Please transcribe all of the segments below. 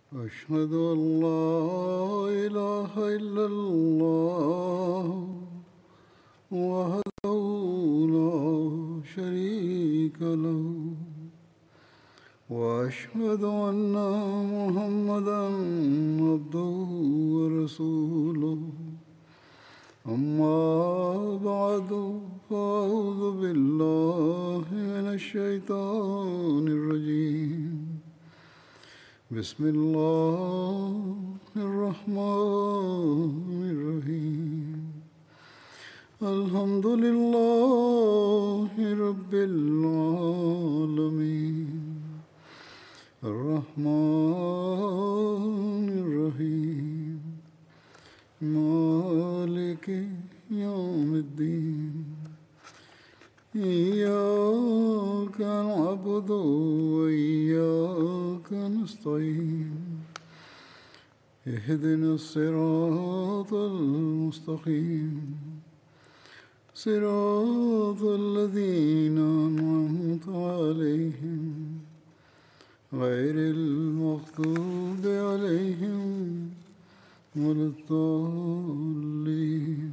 أشهد أن لا إله إلا الله وحده لا شريك له وأشهد أن محمدا عبده ورسوله أما بعد فأعوذ بالله من الشيطان الرجيم بسم الله الرحمن الرحيم الحمد لله رب العالمين الرحمن الرحيم مالك يوم الدين إياك نعبد وإياك نستعين اهدنا الصراط المستقيم صراط الذين أنعمت عليهم غير المغضوب عليهم ولا الضالين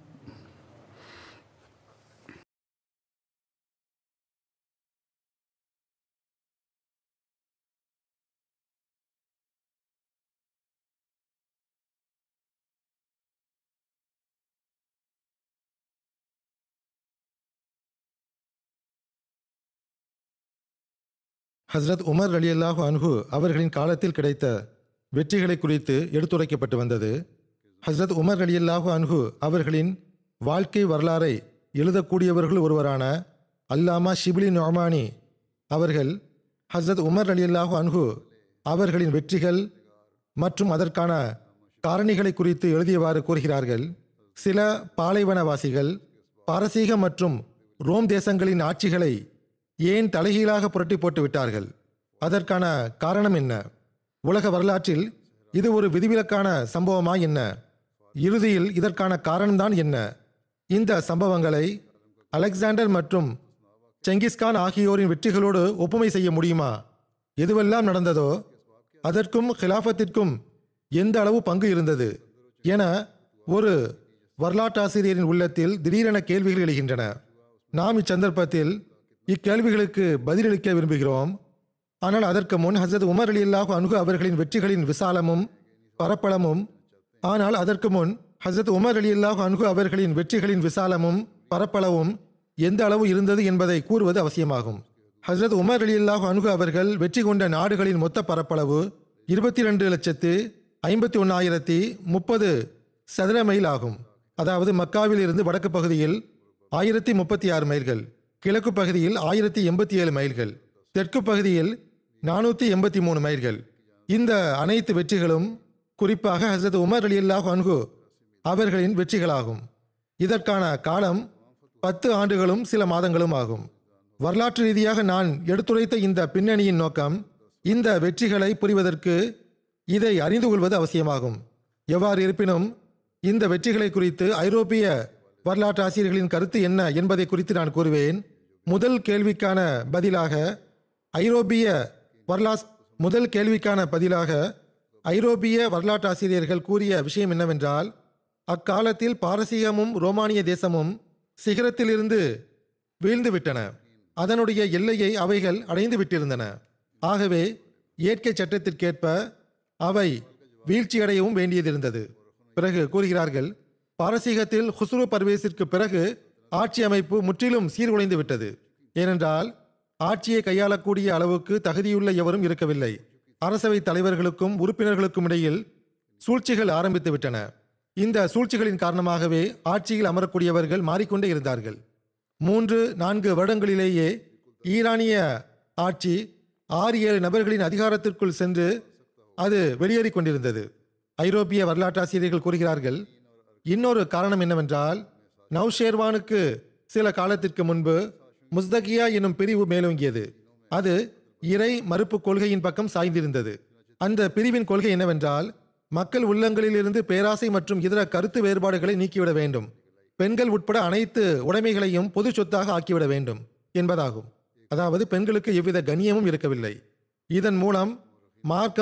Hazrat Umar ரலியல்லாஹு அன்ஹு அவர்களின் காலத்தில் கிடைத்த வெற்றிகளை குறித்து எடுத்துரைக்கப்பட்டு வந்தது ஹஸ்ரத் உமர் ரலியல்லாஹு அன்ஹு அவர்களின் வாழ்க்கை வரலாறை எழுதக்கூடியவர்கள் ஒருவரான அல்லாமா ஷிபிலி நொமானி அவர்கள் ஹஸ்ரத் உமர் ரலியல்லாஹு அன்ஹு அவர்களின் வெற்றிகள் மற்றும் அதற்கான காரணிகளை குறித்து எழுதியவாறு கூறுகிறார்கள் சில பாலைவனவாசிகள் பாரசீக மற்றும் ரோம் தேசங்களின் ஆட்சிகளை ஏன் தலைகீழாக புரட்டி போட்டு விட்டார்கள் அதற்கான காரணம் என்ன உலக வரலாற்றில் இது ஒரு விதிவிலக்கான சம்பவமா என்ன இறுதியில் இதற்கான காரணம்தான் என்ன இந்த சம்பவங்களை அலெக்சாண்டர் மற்றும் செங்கிஸ்கான் ஆகியோரின் வெற்றிகளோடு ஒப்புமை செய்ய முடியுமா எதுவெல்லாம் நடந்ததோ அதற்கும் ஹிலாஃபத்திற்கும் எந்த அளவு பங்கு இருந்தது என ஒரு வரலாற்றாசிரியரின் உள்ளத்தில் திடீரென கேள்விகள் எழுகின்றன நாம் இச்சந்தர்ப்பத்தில் இக்கேள்விகளுக்கு பதிலளிக்க விரும்புகிறோம் ஆனால் அதற்கு முன் ஹசரத் உமர் அலி அல்லாஹு அன்ஹு அவர்களின் வெற்றிகளின் விசாலமும் பரப்பளமும் ஆனால் அதற்கு முன் ஹசரத் உமர் அலி அல்லாஹு அன்ஹு அவர்களின் வெற்றிகளின் விசாலமும் பரப்பளவும் எந்த அளவு இருந்தது என்பதை கூறுவது அவசியமாகும் ஹசரத் உமர் அலி அல்லாஹு அன்ஹு அவர்கள் வெற்றி கொண்ட நாடுகளின் மொத்த பரப்பளவு இருபத்தி ரெண்டு லட்சத்து ஐம்பத்தி ஒன்னாயிரத்தி முப்பது சதுர மைல் ஆகும் அதாவது மக்காவில் இருந்து வடக்கு பகுதியில் ஆயிரத்தி முப்பத்தி ஆறு மைல்கள் கிழக்கு பகுதியில் ஆயிரத்தி எண்பத்தி ஏழு மைல்கள் தெற்கு பகுதியில் நானூற்றி எண்பத்தி மூணு மைல்கள் இந்த அனைத்து வெற்றிகளும் குறிப்பாக ஹசரத் உமர் அலி அல்லாஹ் அன்ஹு அவர்களின் வெற்றிகளாகும் இதற்கான காலம் பத்து ஆண்டுகளும் சில மாதங்களும் ஆகும் வரலாற்று ரீதியாக நான் எடுத்துரைத்த இந்த பின்னணியின் நோக்கம் இந்த வெற்றிகளை புரிவதற்கு இதை அறிந்து கொள்வது அவசியமாகும் எவ்வாறு இருப்பினும் இந்த வெற்றிகளை குறித்து ஐரோப்பிய வரலாற்று ஆசிரியர்களின் கருத்து என்ன என்பதை குறித்து நான் கூறுவேன் முதல் கேள்விக்கான பதிலாக ஐரோப்பிய வரலாஸ் முதல் கேள்விக்கான பதிலாக ஐரோப்பிய வரலாற்று ஆசிரியர்கள் கூறிய விஷயம் என்னவென்றால் அக்காலத்தில் பாரசீகமும் ரோமானிய தேசமும் சிகரத்திலிருந்து வீழ்ந்து விட்டன அதனுடைய எல்லையை அவைகள் அடைந்து விட்டிருந்தன ஆகவே இயற்கை சட்டத்திற்கேற்ப அவை வீழ்ச்சியடையவும் வேண்டியதிருந்தது பிறகு கூறுகிறார்கள் பாரசீகத்தில் ஹுஸ்ரு பர்வேஸிற்கு பிறகு ஆட்சி அமைப்பு முற்றிலும் சீர்குலைந்து விட்டது ஏனென்றால் ஆட்சியை கையாளக்கூடிய அளவுக்கு தகுதியுள்ள எவரும் இருக்கவில்லை அரசவை தலைவர்களுக்கும் உறுப்பினர்களுக்கும் இடையில் சூழ்ச்சிகள் ஆரம்பித்து விட்டன இந்த சூழ்ச்சிகளின் காரணமாகவே ஆட்சியில் அமரக்கூடியவர்கள் மாறிக்கொண்டே இருந்தார்கள் மூன்று நான்கு வருடங்களிலேயே ஈரானிய ஆட்சி ஆறு ஏழு நபர்களின் அதிகாரத்திற்குள் சென்று அது வெளியேறிக் கொண்டிருந்தது ஐரோப்பிய வரலாற்றாசிரியர்கள் கூறுகிறார்கள் இன்னொரு காரணம் என்னவென்றால் நவ்ஷேர்வானுக்கு சில காலத்திற்கு முன்பு முஸ்தகியா என்னும் பிரிவு மேலோங்கியது அது இறை மறுப்பு கொள்கையின் பக்கம் சாய்ந்திருந்தது அந்த பிரிவின் கொள்கை என்னவென்றால் மக்கள் உள்ளங்களிலிருந்து பேராசை மற்றும் இதர கருத்து வேறுபாடுகளை நீக்கிவிட வேண்டும் பெண்கள் உட்பட அனைத்து உடைமைகளையும் பொது சொத்தாக ஆக்கிவிட வேண்டும் என்பதாகும் அதாவது பெண்களுக்கு எவ்வித கண்ணியமும் இருக்கவில்லை இதன் மூலம் மார்க்கம்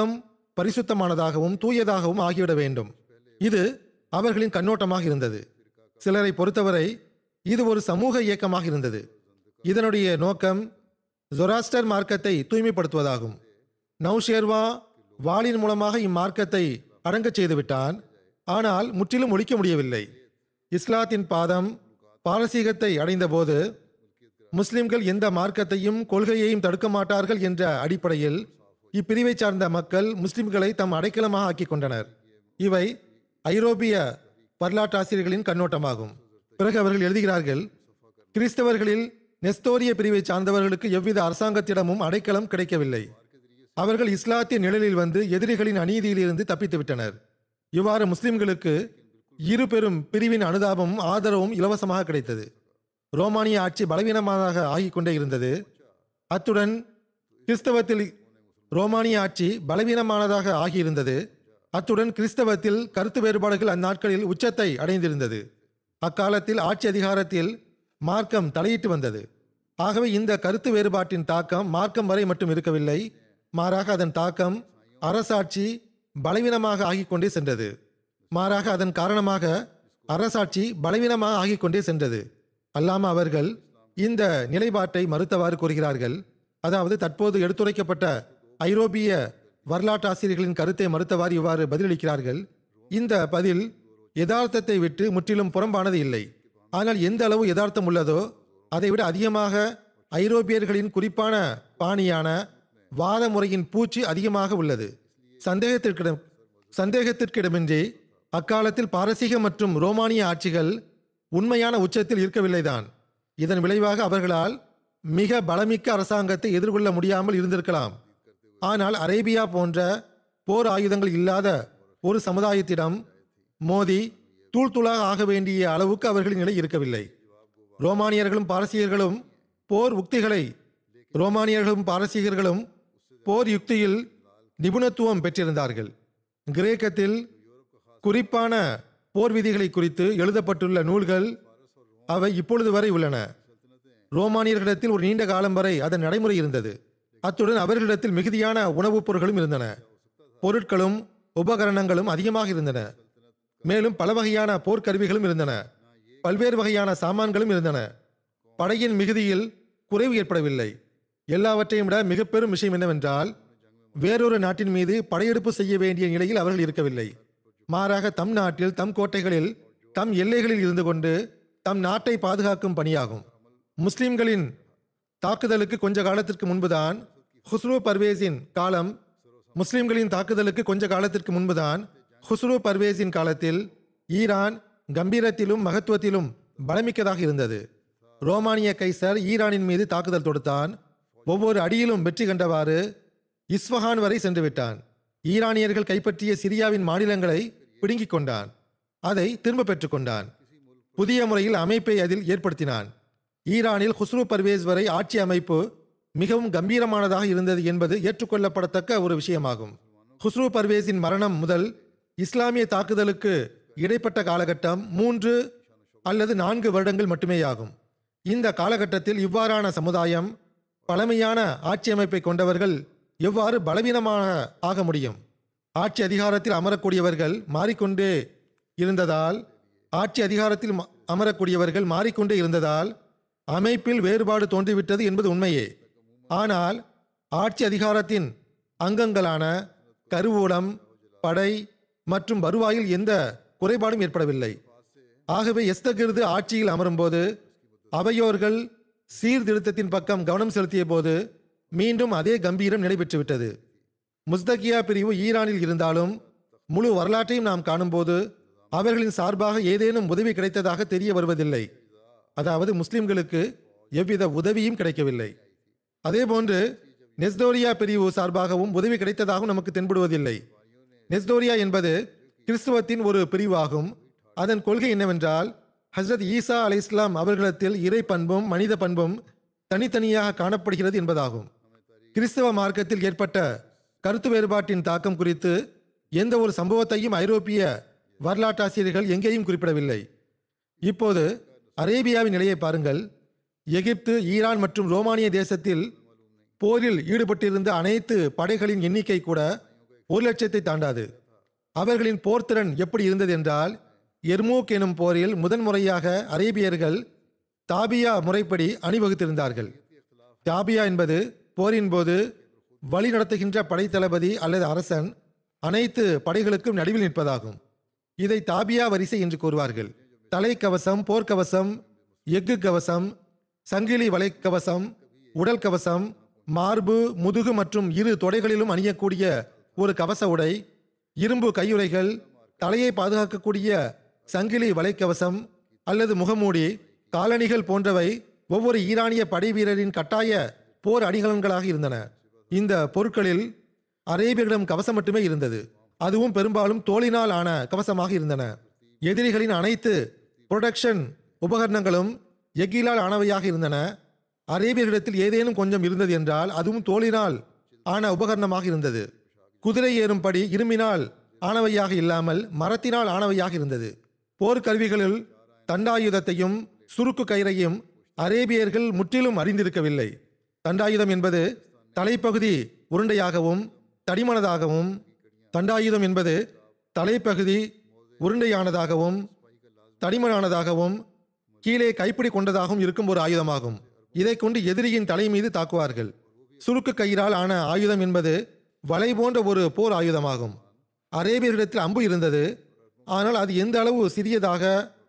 பரிசுத்தமானதாகவும் தூயதாகவும் ஆகிவிட வேண்டும் இது அவர்களின் கண்ணோட்டமாக இருந்தது சிலரை பொறுத்தவரை இது ஒரு சமூக இயக்கமாக இருந்தது இதனுடைய நோக்கம் ஜொராஸ்டர் மார்க்கத்தை தூய்மைப்படுத்துவதாகும் நௌஷேர்வா வாளின் மூலமாக இம்மார்க்கத்தை அடங்கச் செய்துவிட்டான் ஆனால் முற்றிலும் ஒழிக்க முடியவில்லை இஸ்லாத்தின் பாதம் பாரசீகத்தை அடைந்தபோது முஸ்லிம்கள் எந்த மார்க்கத்தையும் கொள்கையையும் தடுக்க மாட்டார்கள் என்ற அடிப்படையில் இப்பிரிவை சார்ந்த மக்கள் முஸ்லிம்களை தம் அடைக்கலமாக ஆக்கிக் கொண்டனர் இவை ஐரோப்பிய வரலாற்றாசிரியர்களின் கண்ணோட்டமாகும் பிறகு அவர்கள் எழுதுகிறார்கள் கிறிஸ்தவர்களில் நெஸ்தோரிய பிரிவை சார்ந்தவர்களுக்கு எவ்வித அரசாங்கத்திடமும் அடைக்கலம் கிடைக்கவில்லை அவர்கள் இஸ்லாத்தின் நிழலில் வந்து எதிரிகளின் அநீதியிலிருந்து தப்பித்து விட்டனர் இவ்வாறு முஸ்லிம்களுக்கு இரு பெரும் பிரிவின் அனுதாபமும் ஆதரவும் இலவசமாக கிடைத்தது ரோமானிய ஆட்சி பலவீனமானதாக ஆகிக் கொண்டே இருந்தது அத்துடன் கிறிஸ்தவத்தில் ரோமானிய ஆட்சி பலவீனமானதாக ஆகியிருந்தது அத்துடன் கிறிஸ்தவத்தில் கருத்து வேறுபாடுகள் அந்நாட்களில் உச்சத்தை அடைந்திருந்தது அக்காலத்தில் ஆட்சி அதிகாரத்தில் மார்க்கம் தலையிட்டு வந்தது ஆகவே இந்த கருத்து வேறுபாட்டின் தாக்கம் மார்க்கம் வரை மட்டும் இருக்கவில்லை மாறாக அதன் தாக்கம் அரசாட்சி பலவீனமாக ஆகிக் கொண்டே சென்றது மாறாக அதன் காரணமாக அரசாட்சி பலவீனமாக ஆகிக் கொண்டே சென்றது அல்லாம அவர்கள் இந்த நிலைப்பாட்டை மறுத்தவாறு கூறுகிறார்கள் அதாவது தற்போது எடுத்துரைக்கப்பட்ட ஐரோப்பிய வரலாற்றாசிரியர்களின் கருத்தை மறுத்தவாறு இவ்வாறு பதிலளிக்கிறார்கள் இந்த பதில் யதார்த்தத்தை விட்டு முற்றிலும் புறம்பானது இல்லை ஆனால் எந்த அளவு யதார்த்தம் உள்ளதோ அதைவிட அதிகமாக ஐரோப்பியர்களின் குறிப்பான பாணியான வாத முறையின் பூச்சி அதிகமாக உள்ளது சந்தேகத்திற்கிடம் சந்தேகத்திற்கிடமின்றி அக்காலத்தில் பாரசீக மற்றும் ரோமானிய ஆட்சிகள் உண்மையான உச்சத்தில் இருக்கவில்லைதான் இதன் விளைவாக அவர்களால் மிக பலமிக்க அரசாங்கத்தை எதிர்கொள்ள முடியாமல் இருந்திருக்கலாம் ஆனால் அரேபியா போன்ற போர் ஆயுதங்கள் இல்லாத ஒரு சமுதாயத்திடம் மோதி தூள் தூளாக ஆக வேண்டிய அளவுக்கு அவர்களின் நிலை இருக்கவில்லை ரோமானியர்களும் பாரசீகர்களும் போர் உக்திகளை ரோமானியர்களும் பாரசீகர்களும் போர் யுக்தியில் நிபுணத்துவம் பெற்றிருந்தார்கள் கிரேக்கத்தில் குறிப்பான போர் விதிகளை குறித்து எழுதப்பட்டுள்ள நூல்கள் அவை இப்பொழுது வரை உள்ளன ரோமானியர்களிடத்தில் ஒரு நீண்ட காலம் வரை அதன் நடைமுறை இருந்தது அத்துடன் அவர்களிடத்தில் மிகுதியான உணவுப் பொருட்களும் இருந்தன பொருட்களும் உபகரணங்களும் அதிகமாக இருந்தன மேலும் பல வகையான போர்க்கருவிகளும் இருந்தன பல்வேறு வகையான சாமான்களும் இருந்தன படையின் மிகுதியில் குறைவு ஏற்படவில்லை எல்லாவற்றையும் விட மிக பெரும் விஷயம் என்னவென்றால் வேறொரு நாட்டின் மீது படையெடுப்பு செய்ய வேண்டிய நிலையில் அவர்கள் இருக்கவில்லை மாறாக தம் நாட்டில் தம் கோட்டைகளில் தம் எல்லைகளில் இருந்து கொண்டு தம் நாட்டை பாதுகாக்கும் பணியாகும் முஸ்லிம்களின் தாக்குதலுக்கு கொஞ்ச காலத்திற்கு முன்புதான் ஹுஸ்ரு பர்வேஸின் காலம் முஸ்லிம்களின் தாக்குதலுக்கு கொஞ்ச காலத்திற்கு முன்புதான் ஹுஸ்ரு பர்வேஸின் காலத்தில் ஈரான் கம்பீரத்திலும் மகத்துவத்திலும் பலமிக்கதாக இருந்தது ரோமானிய கைசர் ஈரானின் மீது தாக்குதல் தொடுத்தான் ஒவ்வொரு அடியிலும் வெற்றி கண்டவாறு இஸ்ஃபஹான் வரை சென்று விட்டான் ஈரானியர்கள் கைப்பற்றிய சிரியாவின் மாநிலங்களை பிடுங்கிக் கொண்டான் அதை திரும்ப பெற்றுக்கொண்டான் புதிய முறையில் அமைப்பை அதில் ஏற்படுத்தினான் ஈரானில் ஹுஸ்ரு பர்வேஸ் வரை ஆட்சி அமைப்பு மிகவும் கம்பீரமானதாக இருந்தது என்பது ஏற்றுக்கொள்ளப்படத்தக்க ஒரு விஷயமாகும் ஹுஸ்ரு பர்வேஸின் மரணம் முதல் இஸ்லாமிய தாக்குதலுக்கு இடைப்பட்ட காலகட்டம் மூன்று அல்லது நான்கு வருடங்கள் மட்டுமேயாகும் இந்த காலகட்டத்தில் இவ்வாறான சமுதாயம் பழமையான ஆட்சி அமைப்பை கொண்டவர்கள் எவ்வாறு பலவீனமாக ஆக முடியும் ஆட்சி அதிகாரத்தில் அமரக்கூடியவர்கள் மாறிக்கொண்டே இருந்ததால் ஆட்சி அதிகாரத்தில் ம- அமரக்கூடியவர்கள் மாறிக்கொண்டே இருந்ததால் அமைப்பில் வேறுபாடு தோன்றிவிட்டது என்பது உண்மையே ஆனால் ஆட்சி அதிகாரத்தின் அங்கங்களான கருவூலம் படை மற்றும் வருவாயில் எந்த குறைபாடும் ஏற்படவில்லை ஆகவே எஸ்தகிருது ஆட்சியில் அமரும்போது அவையோர்கள் சீர்திருத்தத்தின் பக்கம் கவனம் செலுத்திய போது மீண்டும் அதே கம்பீரம் நடைபெற்றுவிட்டது முஸ்தகியா பிரிவு ஈரானில் இருந்தாலும் முழு வரலாற்றையும் நாம் காணும்போது அவர்களின் சார்பாக ஏதேனும் உதவி கிடைத்ததாக தெரிய வருவதில்லை அதாவது முஸ்லிம்களுக்கு எவ்வித உதவியும் கிடைக்கவில்லை அதேபோன்று நெஸ்தோரியா பிரிவு சார்பாகவும் உதவி கிடைத்ததாகவும் நமக்கு தென்படுவதில்லை நெஸ்தோரியா என்பது கிறிஸ்துவத்தின் ஒரு பிரிவாகும் அதன் கொள்கை என்னவென்றால் ஹஸ்ரத் ஈசா அலை இஸ்லாம் அவர்களிடத்தில் இறை பண்பும் மனித பண்பும் தனித்தனியாக காணப்படுகிறது என்பதாகும் கிறிஸ்தவ மார்க்கத்தில் ஏற்பட்ட கருத்து வேறுபாட்டின் தாக்கம் குறித்து எந்த ஒரு சம்பவத்தையும் ஐரோப்பிய வரலாற்றாசிரியர்கள் எங்கேயும் குறிப்பிடவில்லை இப்போது அரேபியாவின் நிலையை பாருங்கள் எகிப்து ஈரான் மற்றும் ரோமானிய தேசத்தில் போரில் ஈடுபட்டிருந்த அனைத்து படைகளின் எண்ணிக்கை கூட ஒரு லட்சத்தை தாண்டாது அவர்களின் போர்த்திறன் எப்படி இருந்தது என்றால் எர்மூக் எனும் போரில் முதன்முறையாக அரேபியர்கள் தாபியா முறைப்படி அணிவகுத்திருந்தார்கள் தாபியா என்பது போரின் போது வழி நடத்துகின்ற படைத்தளபதி அல்லது அரசன் அனைத்து படைகளுக்கும் நடுவில் நிற்பதாகும் இதை தாபியா வரிசை என்று கூறுவார்கள் தலைக்கவசம் போர்க்கவசம் எஃகு கவசம் சங்கிலி வலைக்கவசம் உடல் கவசம் மார்பு முதுகு மற்றும் இரு தொடைகளிலும் அணியக்கூடிய ஒரு கவச உடை இரும்பு கையுறைகள் தலையை பாதுகாக்கக்கூடிய சங்கிலி வலைக்கவசம் அல்லது முகமூடி காலணிகள் போன்றவை ஒவ்வொரு ஈரானிய படை வீரரின் கட்டாய போர் அணிகலன்களாக இருந்தன இந்த பொருட்களில் அரேபியர்களிடம் கவசம் மட்டுமே இருந்தது அதுவும் பெரும்பாலும் தோலினால் ஆன கவசமாக இருந்தன எதிரிகளின் அனைத்து புரொடக்ஷன் உபகரணங்களும் எஃகிலால் ஆனவையாக இருந்தன அரேபியர்களிடத்தில் ஏதேனும் கொஞ்சம் இருந்தது என்றால் அதுவும் தோலினால் ஆன உபகரணமாக இருந்தது குதிரை ஏறும்படி இரும்பினால் ஆனவையாக இல்லாமல் மரத்தினால் ஆனவையாக இருந்தது போர்க்கருவிகளில் தண்டாயுதத்தையும் சுருக்கு கயிறையும் அரேபியர்கள் முற்றிலும் அறிந்திருக்கவில்லை தண்டாயுதம் என்பது தலைப்பகுதி உருண்டையாகவும் தடிமனதாகவும் தண்டாயுதம் என்பது தலைப்பகுதி உருண்டையானதாகவும் தடிமனானதாகவும் கீழே கைப்பிடி கொண்டதாகவும் இருக்கும் ஒரு ஆயுதமாகும் இதை கொண்டு எதிரியின் தலை மீது தாக்குவார்கள் சுருக்கு கயிறால் ஆன ஆயுதம் என்பது வலை போன்ற ஒரு போர் ஆயுதமாகும் அரேபியர்களிடத்தில் அம்பு இருந்தது ஆனால் அது எந்த அளவு சிறியதாக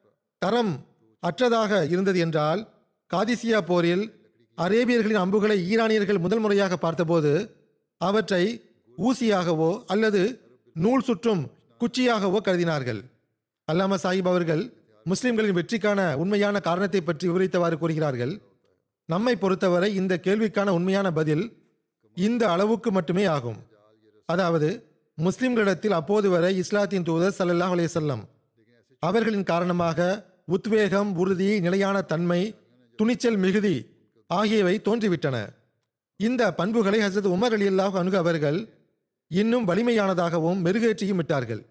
தரம் அற்றதாக இருந்தது என்றால் காதிசியா போரில் அரேபியர்களின் அம்புகளை ஈரானியர்கள் முதல் முறையாக பார்த்தபோது அவற்றை ஊசியாகவோ அல்லது நூல் சுற்றும் குச்சியாகவோ கருதினார்கள் அல்லாமா சாஹிப் அவர்கள் முஸ்லிம்களின் வெற்றிக்கான உண்மையான காரணத்தை பற்றி விவரித்தவாறு கூறுகிறார்கள் நம்மை பொறுத்தவரை இந்த கேள்விக்கான உண்மையான பதில் இந்த அளவுக்கு மட்டுமே ஆகும் அதாவது முஸ்லிம்களிடத்தில் அப்போது வரை இஸ்லாத்தின் தூதர் ஸல்லல்லாஹு அலைஹி வஸல்லம் அவர்களின் காரணமாக உத்வேகம் உறுதி நிலையான தன்மை துணிச்சல் மிகுதி ஆகியவை தோன்றிவிட்டன இந்த பண்புகளை ஹசரத் உமர் அலி அல்லாஹ் அணுகு அவர்கள் இன்னும் வலிமையானதாகவும் மெருகேற்றியும் விட்டார்கள்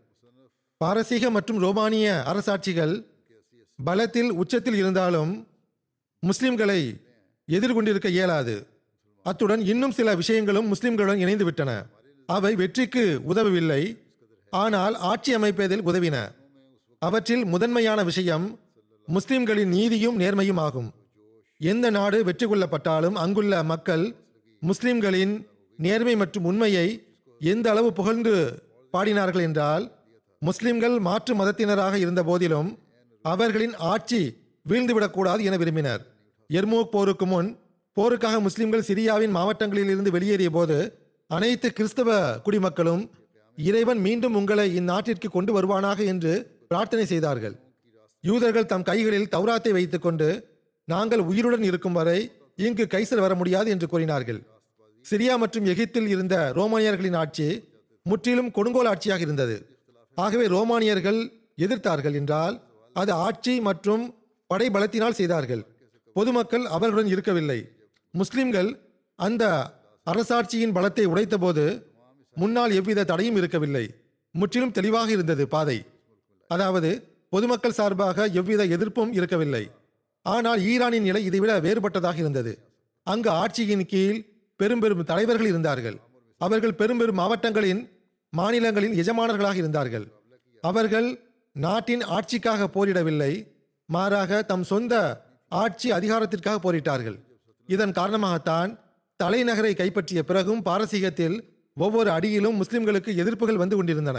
பாரசீக மற்றும் ரோமானிய அரசாட்சிகள் பலத்தில் உச்சத்தில் இருந்தாலும் முஸ்லிம்களை எதிர்கொண்டிருக்க இயலாது அத்துடன் இன்னும் சில விஷயங்களும் முஸ்லிம்களுடன் இணைந்து விட்டன அவை வெற்றிக்கு உதவவில்லை ஆனால் ஆட்சி அமைப்பதில் உதவின அவற்றில் முதன்மையான விஷயம் முஸ்லிம்களின் நீதியும் நேர்மையும் ஆகும் எந்த நாடு வெற்றி கொள்ளப்பட்டாலும் அங்குள்ள மக்கள் முஸ்லிம்களின் நேர்மை மற்றும் உண்மையை எந்த அளவு புகழ்ந்து பாடினார்கள் என்றால் முஸ்லிம்கள் மாற்று மதத்தினராக இருந்த போதிலும் அவர்களின் ஆட்சி வீழ்ந்துவிடக்கூடாது என விரும்பினர் எர்மூக் போருக்கு முன் போருக்காக முஸ்லிம்கள் சிரியாவின் மாவட்டங்களில் இருந்து வெளியேறிய போது அனைத்து கிறிஸ்தவ குடிமக்களும் இறைவன் மீண்டும் உங்களை இந்நாட்டிற்கு கொண்டு வருவானாக என்று பிரார்த்தனை செய்தார்கள் யூதர்கள் தம் கைகளில் தௌராத்தை வைத்துக்கொண்டு நாங்கள் உயிருடன் இருக்கும் வரை இங்கு கைசர் வர முடியாது என்று கூறினார்கள் சிரியா மற்றும் எகிப்தில் இருந்த ரோமானியர்களின் ஆட்சி முற்றிலும் கொடுங்கோல் ஆட்சியாக இருந்தது ஆகவே ரோமானியர்கள் எதிர்த்தார்கள் என்றால் அது ஆட்சி மற்றும் படை பலத்தினால் செய்தார்கள் பொதுமக்கள் அவர்களுடன் இருக்கவில்லை முஸ்லிம்கள் அந்த அரசாட்சியின் பலத்தை உடைத்தபோது முன்னால் எவ்வித தடையும் இருக்கவில்லை முற்றிலும் தெளிவாக இருந்தது பாதை அதாவது பொதுமக்கள் சார்பாக எவ்வித எதிர்ப்பும் இருக்கவில்லை ஆனால் ஈரானின் நிலை இதைவிட வேறுபட்டதாக இருந்தது அங்கு ஆட்சியின் கீழ் பெரும் பெரும் தலைவர்கள் இருந்தார்கள் அவர்கள் பெரும் பெரும் மாவட்டங்களின் மாநிலங்களின் எஜமானர்களாக இருந்தார்கள் அவர்கள் நாட்டின் ஆட்சிக்காக போரிடவில்லை மாறாக தம் சொந்த ஆட்சி அதிகாரத்திற்காக போரிட்டார்கள் இதன் காரணமாகத்தான் தலைநகரை கைப்பற்றிய பிறகும் பாரசீகத்தில் ஒவ்வொரு அடியிலும் முஸ்லிம்களுக்கு எதிர்ப்புகள் வந்து கொண்டிருந்தன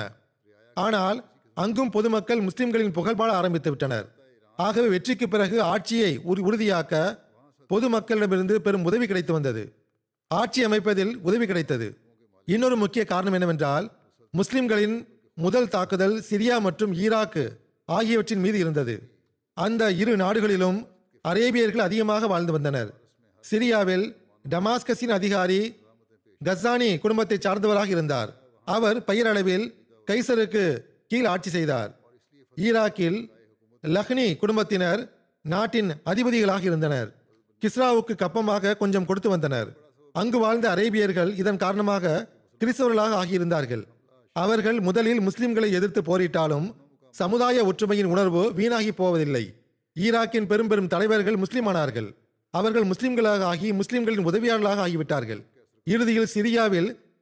ஆனால் அங்கும் பொதுமக்கள் முஸ்லிம்களின் புகழ்பாட ஆரம்பித்து விட்டனர் ஆகவே வெற்றிக்கு பிறகு ஆட்சியை உறு- உறுதியாக்க பொதுமக்களிடமிருந்து பெரும் உதவி கிடைத்து வந்தது ஆட்சி அமைப்பதில் உதவி கிடைத்தது இன்னொரு முக்கிய காரணம் என்னவென்றால் முஸ்லிம்களின் முதல் தாக்குதல் சிரியா மற்றும் ஈராக்கு ஆகியவற்றின் மீது இருந்தது அந்த இரு நாடுகளிலும் அரேபியர்கள் அதிகமாக வாழ்ந்து வந்தனர் சிரியாவில் டமாஸ்கஸின் அதிகாரி கஸ்ஸானி குடும்பத்தை சார்ந்தவராக இருந்தார் அவர் பெயரளவில் கைசருக்கு கீழ் ஆட்சி செய்தார் ஈராக்கில் லக்னி குடும்பத்தினர் நாட்டின் அதிபதிகளாக இருந்தனர் கிஸ்ராவுக்கு கப்பமாக கொஞ்சம் கொடுத்து வந்தனர் அங்கு வாழ்ந்த அரேபியர்கள் இதன் காரணமாக கிறிஸ்தவர்களாக ஆகியிருந்தார்கள் அவர்கள் முதலில் முஸ்லிம்களை எதிர்த்து போரிட்டாலும் சமுதாய ஒற்றுமையின் உணர்வு வீணாகி போவதில்லை ஈராக்கின் பெரும் பெரும் தலைவர்கள் முஸ்லிமானார்கள் அவர்கள் முஸ்லிம்களாக ஆகி முஸ்லிம்களின் உதவியாளர்களாக ஆகிவிட்டார்கள் இறுதியில் சிரியாவில்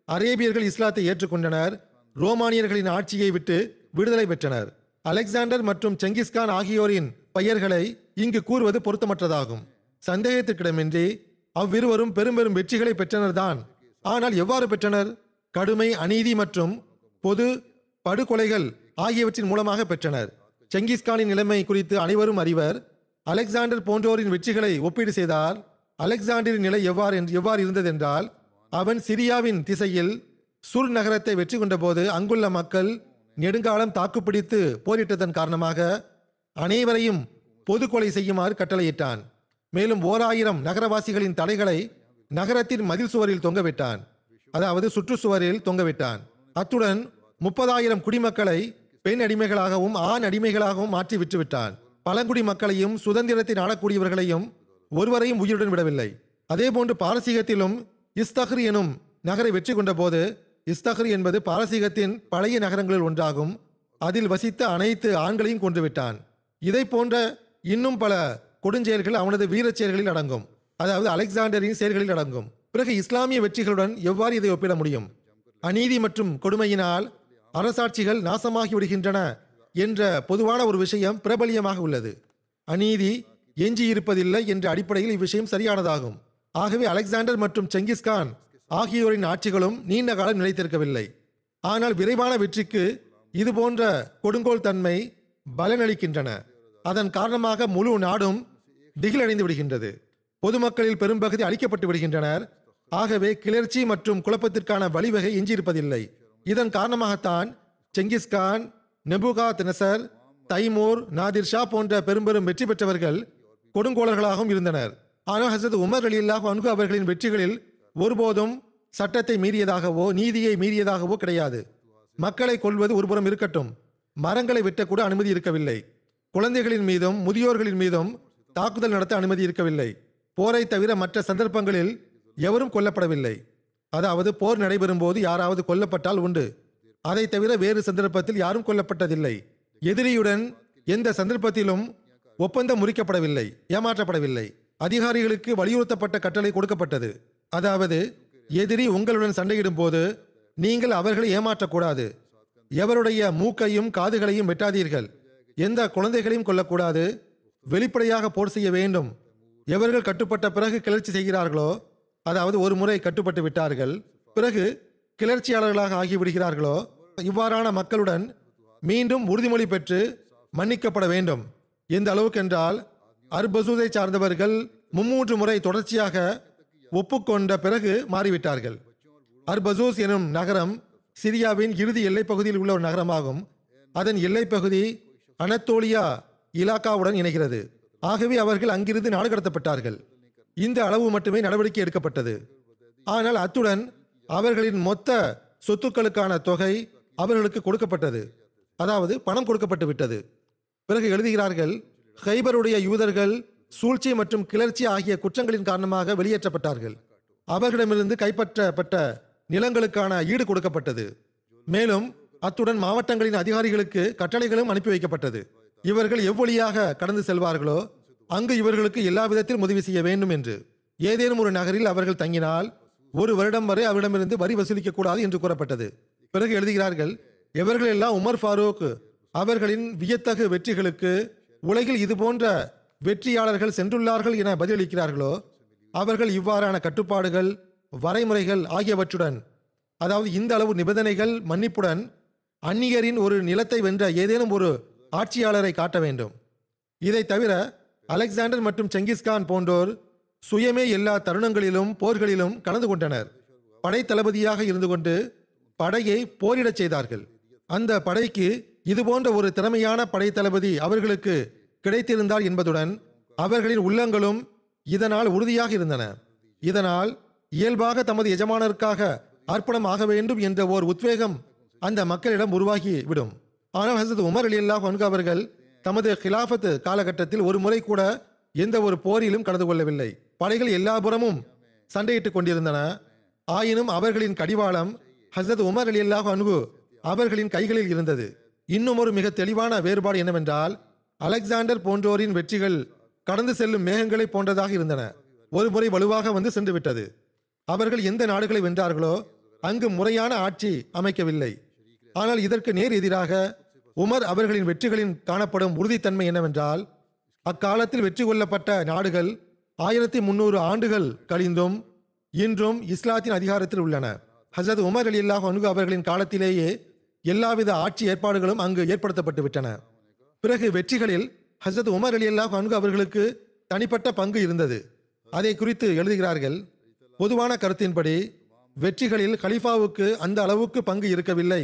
அரேபியர்கள் இஸ்லாத்தை ஏற்றுக்கொண்டனர் ரோமானியர்களின் ஆட்சியை விட்டு விடுதலை பெற்றனர் அலெக்சாண்டர் மற்றும் செங்கிஸ்கான் ஆகியோரின் பெயர்களை இங்கு கூறுவது பொருத்தமற்றதாகும் சந்தேகத்திற்கிடமின்றி அவ்விருவரும் பெரும் பெரும் வெற்றிகளை பெற்றனர்தான் ஆனால் எவ்வாறு பெற்றனர் கடுமை அநீதி மற்றும் பொது படுகொலைகள் ஆகியவற்றின் மூலமாக பெற்றனர் செங்கிஸ்கானின் நிலைமை குறித்து அனைவரும் அறிவர் அலெக்சாண்டர் போன்றோரின் வெற்றிகளை ஒப்பீடு செய்தால் அலெக்சாண்டரின் நிலை எவ்வாறு என்று- எவ்வாறு இருந்ததென்றால் அவன் சிரியாவின் திசையில் சுர் நகரத்தை வெற்றி கொண்டபோது அங்குள்ள மக்கள் நெடுங்காலம் தாக்குப்பிடித்து போரிட்டதன் காரணமாக அனைவரையும் பொது கொலை செய்யுமாறு கட்டளையிட்டான் மேலும் ஓர் ஆயிரம் நகரவாசிகளின் தலைகளை நகரத்தின் மதில் சுவரில் தொங்கவிட்டான் அதாவது சுற்றுச்சுவரில் தொங்கவிட்டான் அத்துடன் முப்பதாயிரம் குடிமக்களை பெண் அடிமைகளாகவும் ஆண் அடிமைகளாகவும் மாற்றி விற்றுவிட்டான் பழங்குடி மக்களையும் சுதந்திரத்தை நாடக்கூடியவர்களையும் ஒருவரையும் உயிருடன் விடவில்லை அதேபோன்று பாரசீகத்திலும் இஸ்தஹர் எனும் நகரை வெற்றி கொண்டபோது இஸ்தஹர் என்பது பாரசீகத்தின் பழைய நகரங்களில் ஒன்றாகும் அதில் வசித்த அனைத்து ஆண்களையும் கொன்றுவிட்டான் இதை போன்ற இன்னும் பல கொடுஞ்செயல்கள் அவனது வீரச் செயல்களில் அடங்கும் அதாவது அலெக்சாண்டரின் செயல்களில் அடங்கும் பிறகு இஸ்லாமிய வெற்றிகளுடன் எவ்வாறு இதை ஒப்பிட முடியும் அநீதி மற்றும் கொடுமையினால் அரசாட்சிகள் நாசமாகி விடுகின்றன என்ற பொதுவான ஒரு விஷயம் பிரபலியமாக உள்ளது அநீதி எஞ்சி இருப்பதில்லை என்ற அடிப்படையில் இவ்விஷயம் சரியானதாகும் ஆகவே அலெக்சாண்டர் மற்றும் செங்கிஸ்கான் ஆகியோரின் ஆட்சிகளும் நீண்ட காலம் நிலைத்திருக்கவில்லை ஆனால் விரைவான வெற்றிக்கு இது போன்ற கொடுங்கோல் தன்மை பலனளிக்கின்றன அதன் காரணமாக முழு நாடும் திகிலடைந்து விடுகின்றது பொதுமக்களில் பெரும்பகுதி அழிக்கப்பட்டு விடுகின்றனர் ஆகவே கிளர்ச்சி மற்றும் குழப்பத்திற்கான வழிவகை எஞ்சியிருப்பதில்லை இதன் காரணமாகத்தான் Genghis Khan Nebuchadnezzar Timur Nadir Shah போன்ற பெரும்பெரும் வெற்றி பெற்றவர்கள் கொடுங்கோலர்களாகவும் இருந்தனர் ஆனால் ஹசரத் உமர் அலியல்லாஹு அன்ஹு அவர்களின் வெற்றிகளில் ஒருபோதும் சட்டத்தை மீறியதாகவோ நீதியை மீறியதாகவோ கிடையாது மக்களை கொல்வது ஒருபுறம் இருக்கட்டும் மரங்களை வெட்டக்கூட அனுமதி இருக்கவில்லை குழந்தைகளின் மீதும் முதியோர்களின் மீதும் தாக்குதல் நடத்த அனுமதி இருக்கவில்லை போரை தவிர மற்ற சந்தர்ப்பங்களில் எவரும் கொல்லப்படவில்லை அதாவது போர் நடைபெறும் போது யாராவது கொல்லப்பட்டால் உண்டு அதை தவிர வேறு சந்தர்ப்பத்தில் யாரும் கொல்லப்பட்டதில்லை எதிரியுடன் எந்த சந்தர்ப்பத்திலும் ஒப்பந்தம் முறிக்கப்படவில்லை ஏமாற்றப்படவில்லை அதிகாரிகளுக்கு வலியுறுத்தப்பட்ட கட்டளை கொடுக்கப்பட்டது அதாவது எதிரி உங்களுடன் சண்டையிடும் போது நீங்கள் அவர்களை ஏமாற்றக்கூடாது எவருடைய மூக்கையும் காதுகளையும் வெட்டாதீர்கள் எந்த குழந்தைகளையும் கொல்லக்கூடாது வெளிப்படையாக போர் செய்ய வேண்டும் எவர்கள் கட்டுப்பட்ட பிறகு கிளர்ச்சி செய்கிறார்களோ அதாவது ஒரு முறை கட்டுப்பட்டு விட்டார்கள் பிறகு கிளர்ச்சியாளர்களாக ஆகிவிடுகிறார்களோ இவ்வாறான மக்களுடன் மீண்டும் உறுதிமொழி பெற்று மன்னிக்கப்பட வேண்டும் எந்த அளவுக்கு என்றால் அர்பசூதை சார்ந்தவர்கள் மும்மூன்று முறை தொடர்ச்சியாக ஒப்புக்கொண்ட பிறகு மாறிவிட்டார்கள் அர்பசூஸ் எனும் நகரம் சிரியாவின் இறுதி எல்லைப் பகுதியில் உள்ள ஒரு நகரமாகும் அதன் எல்லைப் பகுதி அனத்தோலியா இலாக்காவுடன் இணைகிறது ஆகவே அவர்கள் அங்கிருந்து நாடு கடத்தப்பட்டார்கள் இந்த அளவு மட்டுமே நடவடிக்கை எடுக்கப்பட்டது ஆனால் அத்துடன் அவர்களின் மொத்த சொத்துக்களுக்கான தொகை அவர்களுக்கு கொடுக்கப்பட்டது அதாவது பணம் கொடுக்கப்பட்டு விட்டது பிறகு எழுதுகிறார்கள் ஹைபருடைய யூதர்கள் சூழ்ச்சி மற்றும் கிளர்ச்சி ஆகிய குற்றங்களின் காரணமாக வெளியேற்றப்பட்டார்கள் அவர்களிடமிருந்து கைப்பற்றப்பட்ட நிலங்களுக்கான ஈடு கொடுக்கப்பட்டது மேலும் அத்துடன் மாவட்டங்களின் அதிகாரிகளுக்கு கட்டளைகளும் அனுப்பி வைக்கப்பட்டது இவர்கள் எவ்வழியாக கடந்து செல்வார்களோ அங்கு இவர்களுக்கு எல்லா விதத்திலும் உதவி செய்ய வேண்டும் என்று ஏதேனும் ஒரு நகரில் அவர்கள் தங்கினால் ஒரு வருடம் வரை அவரிடமிருந்து வரி வசூலிக்க கூடாது என்று கூறப்பட்டது பிறகு எழுதுகிறார்கள் எவர்கள் எல்லாம் உமர் ஃபாரூக் அவர்களின் வியத்தகு வெற்றிகளுக்கு உலகில் இது போன்ற வெற்றியாளர்கள் சென்றுள்ளார்கள் என பதிலளிக்கிறார்களோ அவர்கள் இவ்வாறான கட்டுப்பாடுகள் வரைமுறைகள் ஆகியவற்றுடன் அதாவது இந்த அளவு நிபந்தனைகள் மன்னிப்புடன் அந்நியரின் ஒரு நிலத்தை வென்ற ஏதேனும் ஒரு ஆட்சியாளரை காட்ட வேண்டும் இதை தவிர அலெக்சாண்டர் மற்றும் செங்கிஸ்கான் போன்றோர் சுயமே எல்லா தருணங்களிலும் போர்களிலும் கலந்து கொண்டனர் படை தளபதியாக இருந்து கொண்டு படையை போரிடச் செய்தார்கள் அந்த படைக்கு இது போன்ற ஒரு திறமையான படை தளபதி அவர்களுக்கு கிடைத்திருந்தார் என்பதுடன் அவர்களின் உள்ளங்களும் இதனால் உறுதியாக இருந்தன இதனால் இயல்பாக தமது எஜமானருக்காக அர்ப்பணம் ஆக வேண்டும் என்ற ஓர் உத்வேகம் அந்த மக்களிடம் உருவாகி விடும் ஆனால் ஹசரத் உமர் அலி அல்லாஹ் அவர்கள் தமது கிலாஃபத் காலகட்டத்தில் ஒரு முறை கூட எந்த ஒரு போரிலும் கலந்து கொள்ளவில்லை படைகள் எல்லா புறமும் சண்டையிட்டுக் கொண்டிருந்தன ஆயினும் அவர்களின் கடிவாளம் ஹசரத் உமர் அலி அல்லாஹ் அன்ஹு அவர்களின் கைகளில் இருந்தது இன்னும் ஒரு மிக தெளிவான வேறுபாடு என்னவென்றால் அலெக்சாண்டர் போன்றோரின் வெற்றிகள் கடந்து செல்லும் மேகங்களை போன்றதாக இருந்தன ஒரு முறை வலுவாக வந்து சென்று விட்டது அவர்கள் எந்த நாடுகளை வென்றார்களோ அங்கு முறையான ஆட்சி அமைக்கவில்லை ஆனால் இதற்கு நேர் எதிராக உமர் அவர்களின் வெற்றிகளின் காணப்படும் உறுதித்தன்மை என்னவென்றால் அக்காலத்தில் வெற்றி கொள்ளப்பட்ட நாடுகள் ஆயிரத்தி முன்னூறு ஆண்டுகள் கழிந்தும் இன்றும் இஸ்லாத்தின் அதிகாரத்தில் உள்ளன ஹசரத் உமர் அலி அல்லாஹ் அனுகு அவர்களின் காலத்திலேயே எல்லாவித ஆட்சி ஏற்பாடுகளும் அங்கு ஏற்படுத்தப்பட்டு விட்டன பிறகு வெற்றிகளில் ஹசரத் உமர் அலி அல்லாஹ் அன்கு அவர்களுக்கு தனிப்பட்ட பங்கு இருந்தது அதை குறித்து எழுதுகிறார்கள் பொதுவான கருத்தின்படி வெற்றிகளில் கலிஃபாவுக்கு அந்த அளவுக்கு பங்கு இருக்கவில்லை